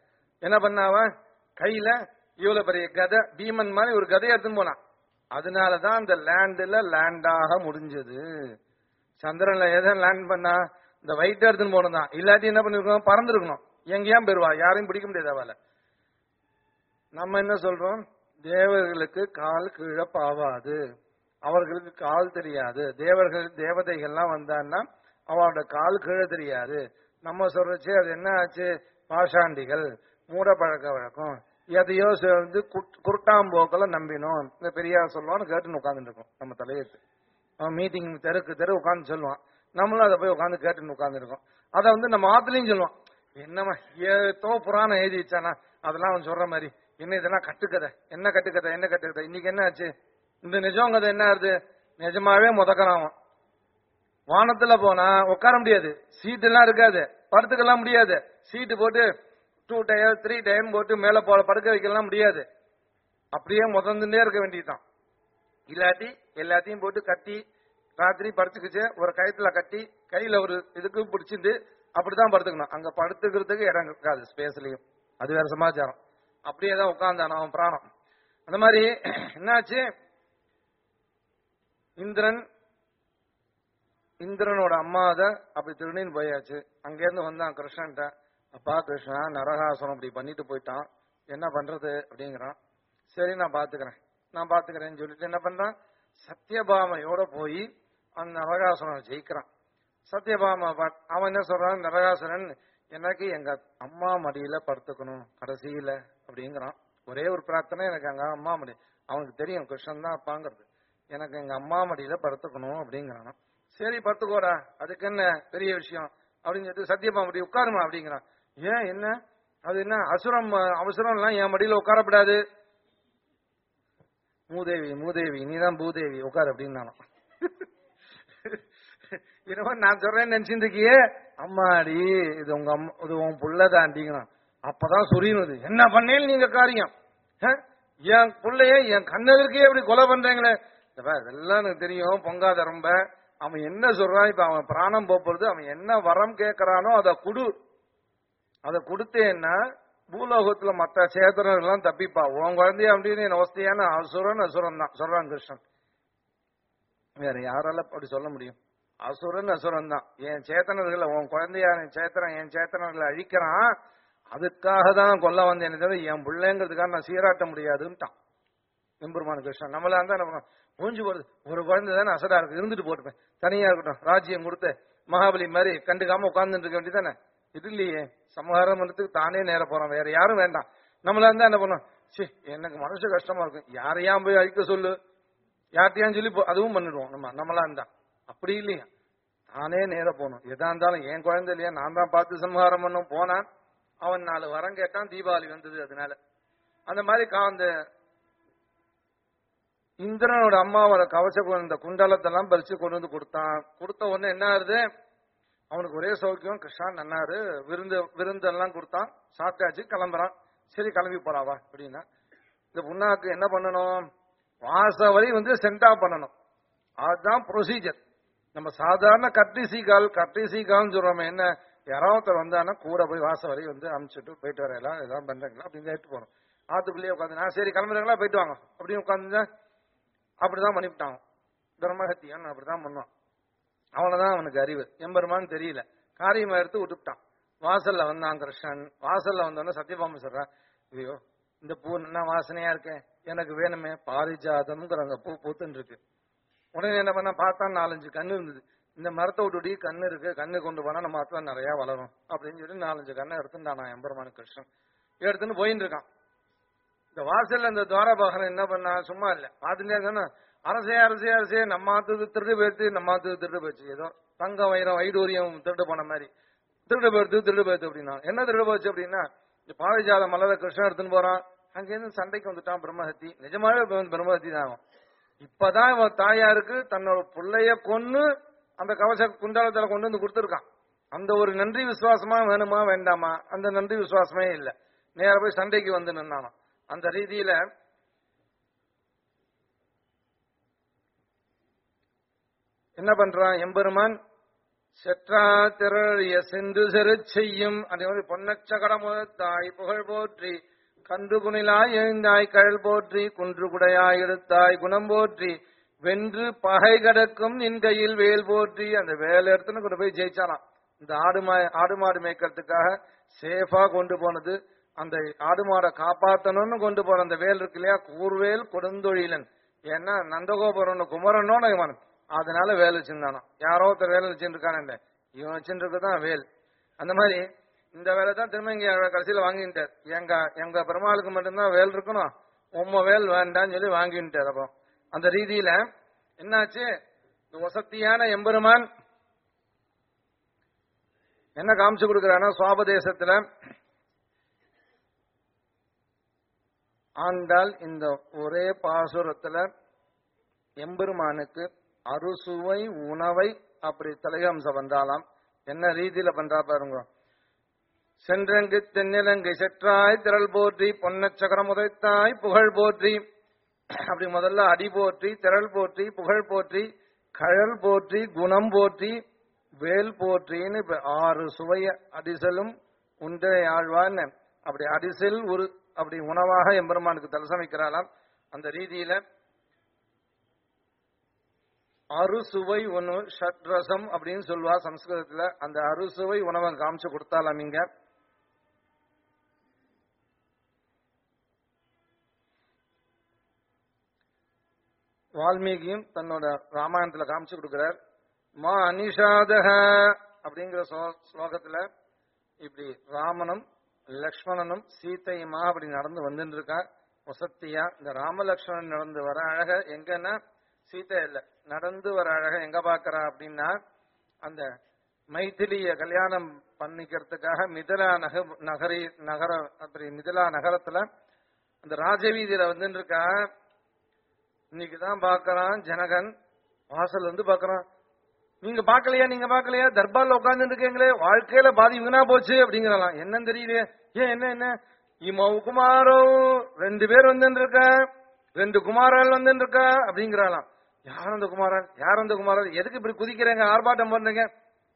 என்ன பண்ணாவன் கையில இவ்வளவு பெரிய கதை பீமன் மாதிரி ஒரு கதையை எடுத்துன்னு போனான் அதனாலதான் அந்த லேண்ட்ல லேண்டாக முடிஞ்சது சந்திரன்ல எதை லேண்ட் பண்ணா இந்த வெயிட் எடுத்துன்னு போனதான் இல்லாட்டி என்ன பண்ணிருக்கணும் பறந்துருக்கணும் எங்கேயும் பெறுவா யாரையும் பிடிக்க முடியாது அவளை நம்ம என்ன சொல்றோம் தேவர்களுக்கு கால் கீழே பாவாது அவர்களுக்கு கால் தெரியாது தேவர்கள் தேவதைகள்லாம் வந்தான்னா அவளோட கால் கீழே தெரியாது நம்ம சொல்றச்சு அது என்ன ஆச்சு பாஷாண்டிகள் மூட பழக்க வழக்கம் எதையோ சேர்ந்து குருட்டாம்போக்களை நம்பினோம் இந்த பெரியார் சொல்லுவான்னு கேட்டுன்னு உட்காந்துட்டு இருக்கோம் நம்ம தலையெழுத்து அவன் மீட்டிங் தெருக்கு தெரு உட்காந்து சொல்லுவான் நம்மளும் அதை போய் உட்காந்து கேட்டுன்னு உட்காந்துருக்கோம் அதை வந்து நம்ம ஆத்துலயும் சொல்லுவான் என்னம்மா ஏதோ புராணம் எழுதி வச்சானா அதெல்லாம் அவன் சொல்ற மாதிரி என்ன இதெல்லாம் கட்டுக்கதை என்ன கட்டுக்கதை என்ன கட்டுக்கதை இன்னைக்கு என்ன ஆச்சு இந்த நிஜம் கதை என்ன ஆகுது நிஜமாவே முதக்கிறான் அவன் வானத்துல போனா உட்கார முடியாது சீட் எல்லாம் இருக்காது படுத்துக்கலாம் முடியாது சீட்டு போட்டு டூ டயர் த்ரீ டைம் போட்டு மேல போல படுக்க வைக்கலாம் முடியாது அப்படியே முதந்துட்டே இருக்க வேண்டியதுதான் இல்லாட்டி எல்லாத்தையும் போட்டு கட்டி ராத்திரி படுத்துக்கிச்சு ஒரு கயத்துல கட்டி கையில ஒரு இதுக்கு பிடிச்சிட்டு அப்படிதான் படுத்துக்கணும் அங்க படுத்துக்கிறதுக்கு இடம் இருக்காது ஸ்பேஸ்லயும் அது வேற சமாச்சாரம் அப்படியே தான் உட்கார்ந்தான் அவன் பிராணம் அந்த மாதிரி என்னாச்சு இந்திரன் இந்திரனோட அம்மாத அப்படி திருடின்னு போயாச்சு அங்கேருந்து வந்தான் கிருஷ்ணன்ட்ட அப்பா கிருஷ்ணா நரகாசுரம் அப்படி பண்ணிட்டு போயிட்டான் என்ன பண்றது அப்படிங்கிறான் சரி நான் பாத்துக்கிறேன் நான் பாத்துக்கிறேன்னு சொல்லிட்டு என்ன பண்றான் சத்யபாமையோட போய் அந்த நரகாசுரனை ஜெயிக்கிறான் சத்யபாமா பா- அவன் என்ன சொல்றான் நரகாசுரன் எனக்கு எங்க அம்மா மடியில படுத்துக்கணும் கடைசியில அப்படிங்கிறான் ஒரே ஒரு பிரார்த்தனை எனக்கு எங்க அம்மா மடி அவனுக்கு தெரியும் கிருஷ்ணன் தான் அப்பாங்கிறது எனக்கு எங்க அம்மா மடியில படுத்துக்கணும் அப்படிங்கிறான் சரி படுத்துக்கோடா அதுக்கு என்ன பெரிய விஷயம் அப்படின்னு சொல்லிட்டு சத்யபாமா மடி உட்காருமா அப்படிங்கிறான் ஏன் என்ன அது என்ன அசுரம் அவசரம் எல்லாம் என் மடியில உட்காரப்படாது மூதேவி மூதேவி நீதான் பூதேவி உட்கார் அப்படின்னு நானும் என்னமோ நான் சொல்றேன்னு நினைச்சிட்டு இருக்கியே அம்மாடி இது உங்க அம்மா இது உன் புள்ளதாண்டிங்கிறான் அப்பதான் சொரியுது என்ன பண்ணேன்னு நீங்க காரியம் ஆ? என் புள்ளைய என் கண்ணெதிர்க்கே எப்படி கொலை பண்றீங்களே இந்த பாரு, இதெல்லாம் எனக்கு தெரியும் பொங்காத ரொம்ப அவன் என்ன சொல்றான் இப்ப அவன் பிராணம் போறது அவன் என்ன வரம் கேட்கறானோ அதை குடு அதை கொடுத்தேன்னா பூலோகத்துல மத்த சேதனர்கள் எல்லாம் தப்பிப்பா உன் குழந்தைய அப்படின்னு என் அவஸ்தையான அசுரன் அசுரன் தான் சொல்றான் கிருஷ்ணன் வேற யாரால அப்படி சொல்ல முடியும் அசுரன் அசுரன் தான் என் சேத்தனர்களை உன் குழந்தையான சேத்தனன் என் சேத்தனர்களை அழிக்கிறான் அதுக்காக தான் கொல்ல வந்தேனே தவிர என் பிள்ளைங்கிறதுக்காக நான் சீராட்ட முடியாதுன்ட்டான் எம்பெருமான் கிருஷ்ணன் நம்மளா இருந்தா என்ன பண்ணுவோம் மூஞ்சி போறது ஒரு குழந்தை தானே அசடா இருக்கு இருந்துட்டு போட்டுப்பேன் தனியா இருக்கட்டும் ராஜ்யம் கொடுத்து மகாபலி மாதிரி கண்டுக்காம உட்கார்ந்துட்டு இருக்க வேண்டியதானே இது இல்லையே சமகாரம் பண்ணதுக்கு தானே நேர போறோம் வேற யாரும் வேண்டாம் நம்மளா இருந்தா என்ன பண்ணுவோம் சி எனக்கு மனசு கஷ்டமா இருக்கும் யாரையா போய் அழிக்க சொல்லு யார்ட்டையான்னு சொல்லி போ- அதுவும் பண்ணிடுவோம் நம்ம நம்மளா இருந்தா அப்படி இல்லையா தானே நேர போகணும் எதா இருந்தாலும் என் குழந்தை இல்லையா நான் தான் பார்த்து சம்ஹாரம் பண்ணும் போனான் அவன் நாலு வரம் கேட்டான் தீபாவளி வந்தது அதனால அந்த மாதிரி கா- அந்த இந்திரனோட அம்மாவோட கவச கு- இந்த குண்டலத்தெல்லாம் பறிச்சு கொண்டு வந்து கொடுத்தான் கொடுத்த உடனே என்ன ஆகுது அவனுக்கு ஒரே சௌக்கியம் கிருஷ்ணா நன்னாரு விருந்து விருந்தெல்லாம் கொடுத்தான் சாப்பிட்டாச்சு கிளம்புறான் சரி கிளம்பி போறாவா அப்படின்னா இந்த புண்ணாக்கு என்ன பண்ணணும் வாசவரி வந்து சென்டா பண்ணணும் அதுதான் ப்ரொசீஜர் நம்ம சாதாரண கர்டிசி கால் கர்டிசி கால்னு சொல்றோமே என்ன யாராவது வந்தானா கூட போய் வாசவரி வந்து அனுப்பிச்சுட்டு போயிட்டு வரையலாம் எதாவது பண்றீங்களா அப்படின்னு கேட்டு போகணும் ஆத்துக்குள்ளேயே உட்காந்து நான் சரி கிளம்புறீங்களா போயிட்டு வாங்க அப்படின்னு உட்காந்து அப்படிதான் பண்ணிவிட்டான் பிரம்மஹத்தியன் அப்படிதான் பண்ணுவான் அவனதான் அவனுக்கு அறிவு எம்பெருமான்னு தெரியல காரியமா எடுத்து விட்டுவிட்டான் வாசல்ல வந்தான் கிருஷ்ணன் வாசல்ல வந்தோடனே சத்யபாம சொல்றான் ஐயோ இந்த பூ என்ன வாசனையா இருக்கே எனக்கு வேணுமே பாரிஜாதம்ங்கிறாங்க பூ பூத்துன்னு இருக்கு உடனே என்ன பண்ண பார்த்தா நாலஞ்சு கண்ணு இருந்தது இந்த மரத்தை விட்டுடி கண்ணு இருக்கு கண்ணு கொண்டு போனா நம்ம மரத்துல நிறைய வளரும் அப்படின்னு சொல்லி நாலஞ்சு கண்ணை எடுத்துட்டான் எம்பெருமான கிருஷ்ணன் எடுத்துன்னு போயின்னு இருக்கான் இந்த வாசல்ல இந்த துவாரபாகரன் என்ன பண்ணா சும்மா இல்ல பாத்துட்டே இருந்தா அரசே அரசே அரசே நம்ம ஆத்துது திருடு போயிடுத்து நம்ம ஆத்துது திருடு போயிடுச்சு ஏதோ தங்கம் வைரம் வைடூரியம் திருடு போன மாதிரி திருடு போயிடுது திருடு போயிடுது அப்படின்னா என்ன திருடு போச்சு அப்படின்னா இந்த பாரிஜாத மலர கிருஷ்ணன் எடுத்துன்னு போறான் அங்கேருந்து சண்டைக்கு வந்துட்டான் பிரம்மஹத்தி நிஜமாவே இப்ப வந்து பிரம்மஹத்தி தான் அவன் இப்பதான் இவன் தாயாருக்கு தன்னோட பிள்ளைய கொன்னு அந்த கவச குண்டாலத்துல கொண்டு வந்து கொடுத்துருக்கான் அந்த ஒரு நன்றி விசுவாசமா வேணுமா வேண்டாமா அந்த நன்றி விசுவாசமே இல்ல நேரா போய் சண்டைக்கு வந்து நின்னானாம் அந்த ரீதியில என்ன பண்றான் எம்பெருமான் செற்றா திரழிய சென்று செரு செய்யும் அதே மாதிரி பொன்னச்சகடமுதத்தாய் புகழ் போற்றி கன்று குணிலாய் எழுந்தாய் கழல் போற்றி குன்று குடையாய் எடுத்தாய் குணம் போற்றி வென்று பகை கடக்கும் நின் கையில் வேல் போற்றி அந்த வேலை எடுத்துன்னு கொண்டு போய் ஜெயிச்சானாம் இந்த ஆடு மா ஆடு மாடு மேய்க்கிறதுக்காக சேஃபா கொண்டு போனது அந்த ஆடு மாடை காப்பாத்தணும்னு கொண்டு போன அந்த வேல் இருக்கு இல்லையா கூர்வேல் கொடுந்தொழிலன் ஏன்னா நந்தகோபுரம் குமரனோட இவன் அதனால வேல் வச்சிருந்தானோ யாரோ ஒருத்தர் வேலை வச்சுருக்கானே இவன் வச்சுருக்கதான் வேல் அந்த மாதிரி இந்த வேலை தான் திரும்ப இங்க கடைசியில வாங்கிட்டார் எங்க எங்க பெருமாளுக்கு மட்டும்தான் வேல் இருக்கணும் உம்ம வேல் வேண்டாம்னு சொல்லி வாங்கிட்டார் அப்போ அந்த ரீதியில என்னாச்சு இந்த வசத்தியான எம்பெருமான் என்ன காமிச்சு கொடுக்கிறானா சுவாபதேசத்துல ஆண்டால் இந்த ஒரே பாசுரத்துல எம்பெருமானுக்கு அறுசுவை உணவை அப்படி தலையம்சம் பண்றாளாம் என்ன ரீதியில பண்றா பாருங்க சென்றங்கு தென்னிலங்கை செற்றாய் திரள் போற்றி பொன்னச்சகரம் உதைத்தாய் புகழ் போற்றி அப்படி முதல்ல அடி போற்றி திரள் போற்றி புகழ் போற்றி கழல் போற்றி குணம் போற்றி வேல் போற்றின்னு இப்ப ஆறு சுவைய அடிசலும் உண்டை ஆழ்வான்னு அப்படி அடிசல் ஒரு அப்படி உணவாக எம்பெருமானுக்கு தலசமைக்கிறாளாம் அந்த ரீதியில அறுசுவை உணவு ஷட்ரசம் அப்படின்னு சொல்லுவா சம்ஸ்கிருதத்துல அந்த அறுசுவை உணவை காமிச்சு கொடுத்தாலாம் இங்க வால்மீகியும் தன்னோட ராமாயணத்துல காமிச்சு கொடுக்கிறார் மா அனிஷாதக அப்படிங்கிற ஸ்லோ- ஸ்லோகத்துல இப்படி ராமனும் லக்ஷ்மணனும் சீத்தையுமா அப்படி நடந்து வந்துட்டு இருக்கா வசத்தியா இந்த ராமலக்ஷ்மணன் நடந்து வர அழக எங்கன்னா சீதை இல்ல நடந்து வர அழக எங்க பாக்குறா அப்படின்னா அந்த மைதிலிய கல்யாணம் பண்ணிக்கிறதுக்காக மிதிலா நக நகரி நகர அப்படி மிதிலா நகரத்துல அந்த ராஜவீதியில வந்துட்டு இருக்கா இன்னைக்கு தான் பாக்குறான் ஜனகன் வாசல் வந்து பாக்குறான் நீங்க பாக்கலையா நீங்க பாக்கலையா தர்பார்ல உட்கார்ந்து இருக்கீங்களே வாழ்க்கையில பாதி வீணா போச்சு அப்படிங்கிறலாம் என்னன்னு தெரியலையே ஏன் என்ன என்ன இமௌ குமாரோ ரெண்டு பேர் வந்துட்டு இருக்கா ரெண்டு குமாரால் வந்துட்டு இருக்கா அப்படிங்கிறாளாம் யார் அந்த குமாரன் யார் அந்த குமாரன் எதுக்கு இப்படி குதிக்கிறீங்க ஆர்ப்பாட்டம் பண்றீங்க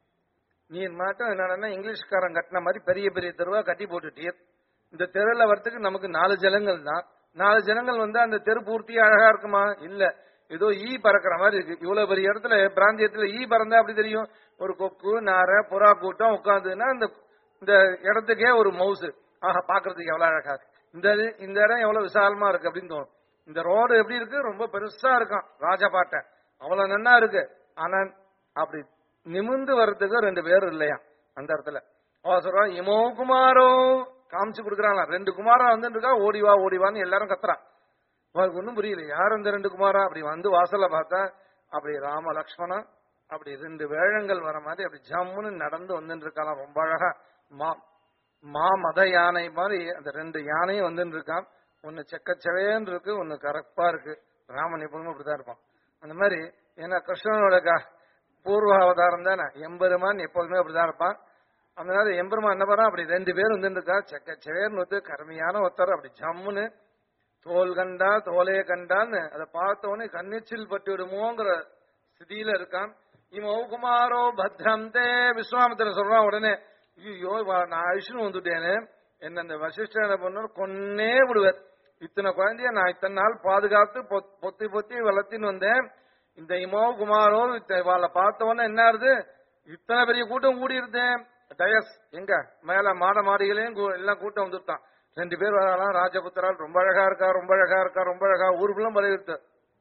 நீ மட்டும் என்னன்னா இங்கிலீஷ்காரன் கட்டின மாதிரி பெரிய பெரிய தெருவா கட்டி போட்டுட்டீர் இந்த தெருல வரத்துக்கு நமக்கு நாலு ஜனங்கள் தான் நாலு ஜனங்கள் வந்து அந்த தெரு பூர்த்தியா அழகா இருக்குமா இல்ல ஏதோ ஈ பறக்கிற மாதிரி இருக்கு இவ்வளவு பெரிய இடத்துல பிராந்தியத்துல ஈ பறந்தா அப்படி தெரியும் ஒரு கொக்கு நாரை புறா கூட்டம் உட்காந்துன்னா இந்த இந்த இடத்துக்கே ஒரு மவுசு ஆஹா பாக்குறதுக்கு எவ்வளவு அழகா இருக்கு இந்த இது- இந்த இடம் எவ்வளவு விசாலமா இருக்கு அப்படின்னு தோணும் இந்த ரோடு எப்படி இருக்கு ரொம்ப பெருசா இருக்கான் ராஜபாட்டை அவ்வளவு நன்னா இருக்கு ஆனா அப்படி நிமிந்து வர்றதுக்கு ரெண்டு பேரும் இல்லையா அந்த இடத்துல அவ சொல்றா இமோ குமாரோ காமிச்சு கொடுக்குறாங்களா ரெண்டு குமாரா வந்துட்டு இருக்கா ஓடிவா ஓடிவான்னு எல்லாரும் கத்துறான் அவருக்கு ஒன்றும் புரியல யார் அந்த ரெண்டு குமாரா அப்படி வந்து வாசல்ல பார்த்தா அப்படி ராம லக்ஷ்மணன் அப்படி ரெண்டு வேழங்கள் வர மாதிரி அப்படி ஜம்முன்னு நடந்து வந்துட்டு இருக்காளாம் ரொம்ப அழகா மா மா மத யானை மாதிரி அந்த ரெண்டு யானையும் வந்துட்டு இருக்கான் ஒன்னு செக்கச்சவேன்னு இருக்கு ஒன்னு கரப்பா இருக்கு ராமன் எப்பவுமே அப்படிதான் இருப்பான் அந்த மாதிரி ஏன்னா கிருஷ்ணனோட க- பூர்வ அவதாரம் தானே எம்பெருமான் எப்போதுமே அப்படிதான் இருப்பான் அதனால எம்பெருமான் என்ன பண்ணா அப்படி ரெண்டு பேர் வந்துட்டு இருக்கா செக்கச்சவேர்னு ஒத்து கருமையான ஒருத்தர் அப்படி ஜம்முன்னு தோல் கண்டா தோலே கண்டான்னு அதை பார்த்த உடனே கண்ணிச்சில் பட்டு விடுமோங்கிற ஸ்திதியில இருக்கான் இவன் குமாரோ பத்ரம் தே விஸ்வாமித்திரன் சொல்றான் உடனே ஐயோ நான் அழிச்சுன்னு வந்துட்டேன்னு என்ன இந்த வசிஷ்டர் என்ன பண்ணாரு கொன்னே விடுவார் இத்தனை குழந்தைய நான் இத்தனை நாள் பாதுகாத்து பொத்- பொத்தி பொத்தி வளர்த்தின்னு வந்தேன் இந்த இமோ குமாரோ இத்த- இவாளை பார்த்த உடனே என்ன ஆறுது இத்தனை பெரிய கூட்டம் கூடி இருந்தேன் டயஸ் எங்க மேல மாட மாடிகளையும் கூ- எல்லாம் கூட்டம் வந்துட்டான் ரெண்டு பேர் வரலாம் ராஜபுத்திரால் ரொம்ப அழகா இருக்கா ரொம்ப அழகா இருக்கா ரொம்ப அழகா ஊருக்குள்ள பரவிட்டு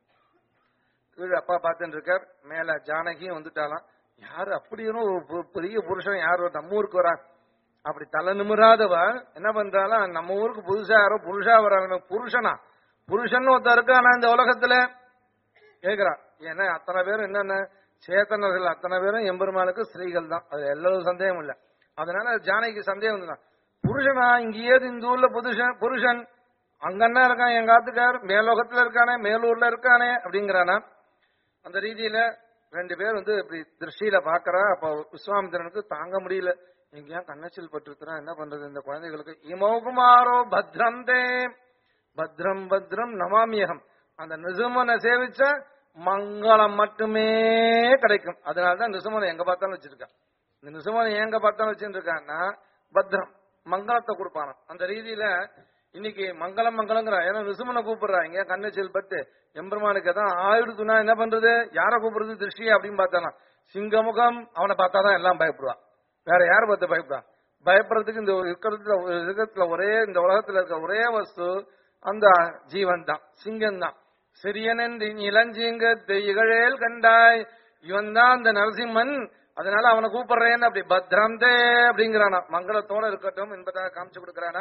கீழே அப்பா பார்த்துட்டு இருக்கார் மேல ஜானகியும் வந்துட்டாலாம் யாரு அப்படின்னு ஒரு பு- பெரிய புருஷன் யார் நம்ம ஊருக்கு வரா அப்படி தலை நிமிராதவ என்ன பண்றாலாம் நம்ம ஊருக்கு புதுசா யாரோ புருஷா வராங்க புருஷனா புருஷன் ஒருத்தர் இருக்கானா இந்த உலகத்துல கேக்குறா ஏன்னா அத்தனை பேரும் என்னென்ன சேத்தனர்கள் அத்தனை பேரும் எம்பெருமானுக்கு ஸ்திரீகள் தான் அது எல்லோரும் சந்தேகம் இல்ல அதனால ஜானகிக்கு சந்தேகம் வந்துதான் புருஷனா இங்க ஏது இந்த ஊர்ல புருஷன் புருஷன் அங்கன்னா இருக்கான் எங்க ஆத்துக்கார் மேலோகத்துல இருக்கானே மேலூர்ல இருக்கானே அப்படிங்கிறானா அந்த ரீதியில ரெண்டு பேர் வந்து இப்படி திருஷ்டியில பாக்குறா அப்ப விஸ்வாமித்திரனுக்கு தாங்க முடியல எங்கேயா கண்ணச்சில் பட்டுருத்துனா என்ன பண்றது இந்த குழந்தைகளுக்கு இமோகுமாரோ பத்ரம் தே பத்ரம் பத்ரம் நமாமியகம் அந்த நிசுமனை சேவிச்சா மங்களம் மட்டுமே கிடைக்கும் அதனாலதான் நிசுமனை எங்க பார்த்தாலும் வச்சிருக்கான் இந்த நிசுமனை எங்க பார்த்தாலும் வச்சுருக்கான்னா பத்ரம் மங்களத்தை கொடுப்பான அந்த ரீதியில இன்னைக்கு மங்களம் மங்களங்கிற ஏன்னா நிசுமனை கூப்பிடுறாங்க கண்ணு செல்பட்டு எம்பெருமானுக்கு தான் ஆயிடுத்துனா என்ன பண்றது யார கூப்பிடுறது திருஷ்டியா அப்படின்னு பார்த்தானா சிங்கமுகம் அவனை பார்த்தாதான் எல்லாம் பயப்படுவான் வேற யார பார்த்து பயப்படுவான் பயப்படுறதுக்கு இந்த ஒரு இருக்கிறதுல ஒரு இருக்கிறதுல ஒரே இந்த உலகத்துல இருக்க ஒரே வஸ்து அந்த ஜீவன் தான் சிங்கம் தான் சிறியனென்று இளஞ்சிங்க இகழேல் கண்டாய் இவன் தான் அந்த நரசிம்மன் அதனால அவனை கூப்பிடுறேன்னு அப்படி பத்ரம் தே அப்படிங்கிறானா மங்களத்தோட இருக்கட்டும் என்பதாக காமிச்சு கொடுக்கறானா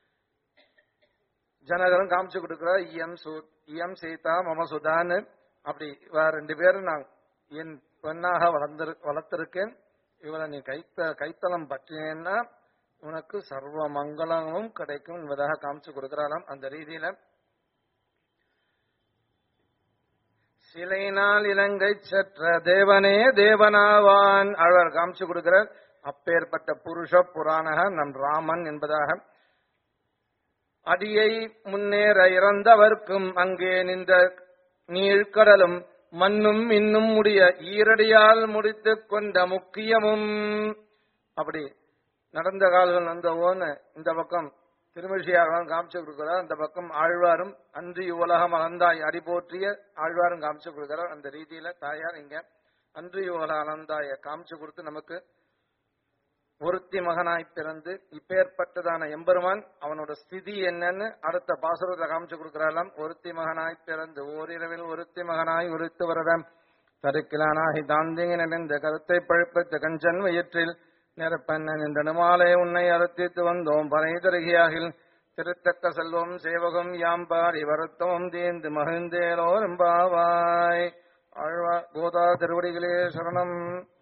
ஜனகரும் காமிச்சு கொடுக்குறா இஎம் சு இஎம் சீதா மம சுதான்னு அப்படி இவ ரெண்டு பேரும் நான் என் பெண்ணாக வளர்ந்து வளர்த்திருக்கேன் இவளை நீ கைத்த கைத்தலம் பற்றினேன்னா உனக்கு சர்வ மங்களமும் கிடைக்கும் என்பதாக காமிச்சு கொடுக்கிறாராம் அந்த ரீதியில சிலைனால் இலங்கை சற்ற தேவனே தேவனாவான் அழகர் காமிச்சு கொடுக்கிறார் அப்பேற்பட்ட புருஷ புராணக நம் ராமன் என்பதாக அடியை முன்னேற இறந்தவர்க்கும் அங்கே நின்ற நீழ்கடலும் மண்ணும் இன்னும் முடிய ஈரடியால் முடித்துக் கொண்ட முக்கியமும் அப்படி நடந்த கால்கள் வந்தவோன்னு இந்த பக்கம் திருமிழியாக காமிச்சு கொடுக்கிறார் அந்த பக்கம் ஆழ்வாரும் அன்று இவ்வுலகம் அலந்தாய் அடி போற்றிய ஆழ்வாரும் காமிச்சு கொடுக்கிறார் அந்த ரீதியில தாயார் இங்க அன்று இவ்வுலக அலந்தாய காமிச்சு கொடுத்து நமக்கு ஒருத்தி மகனாய் பிறந்து இப்பேற்பட்டதான எம்பெருமான் அவனோட ஸ்திதி என்னன்னு அடுத்த பாசுரத்தை காமிச்சு கொடுக்கிறாராம் ஒருத்தி மகனாய் பிறந்து ஓரிரவில் ஒருத்தி மகனாய் உரித்து வரடம் தருக்கிலானாகி தாந்திங்க நடந்த கருத்தை பழுப்பித்த கஞ்சன் வயிற்றில் நிரப்பண்ணன் என்ற நெடுமாலை உன்னை அறுத்தித்து வந்தோம் பனை தருகியாகில் திருத்தக்க செல்வம் சேவகம் யாம்பாடி வருத்தமும் தீர்ந்து மகிழ்ந்தேலோ ரெம்பாவாய் ஆழ்வா கோதா திருவடிகளே சரணம்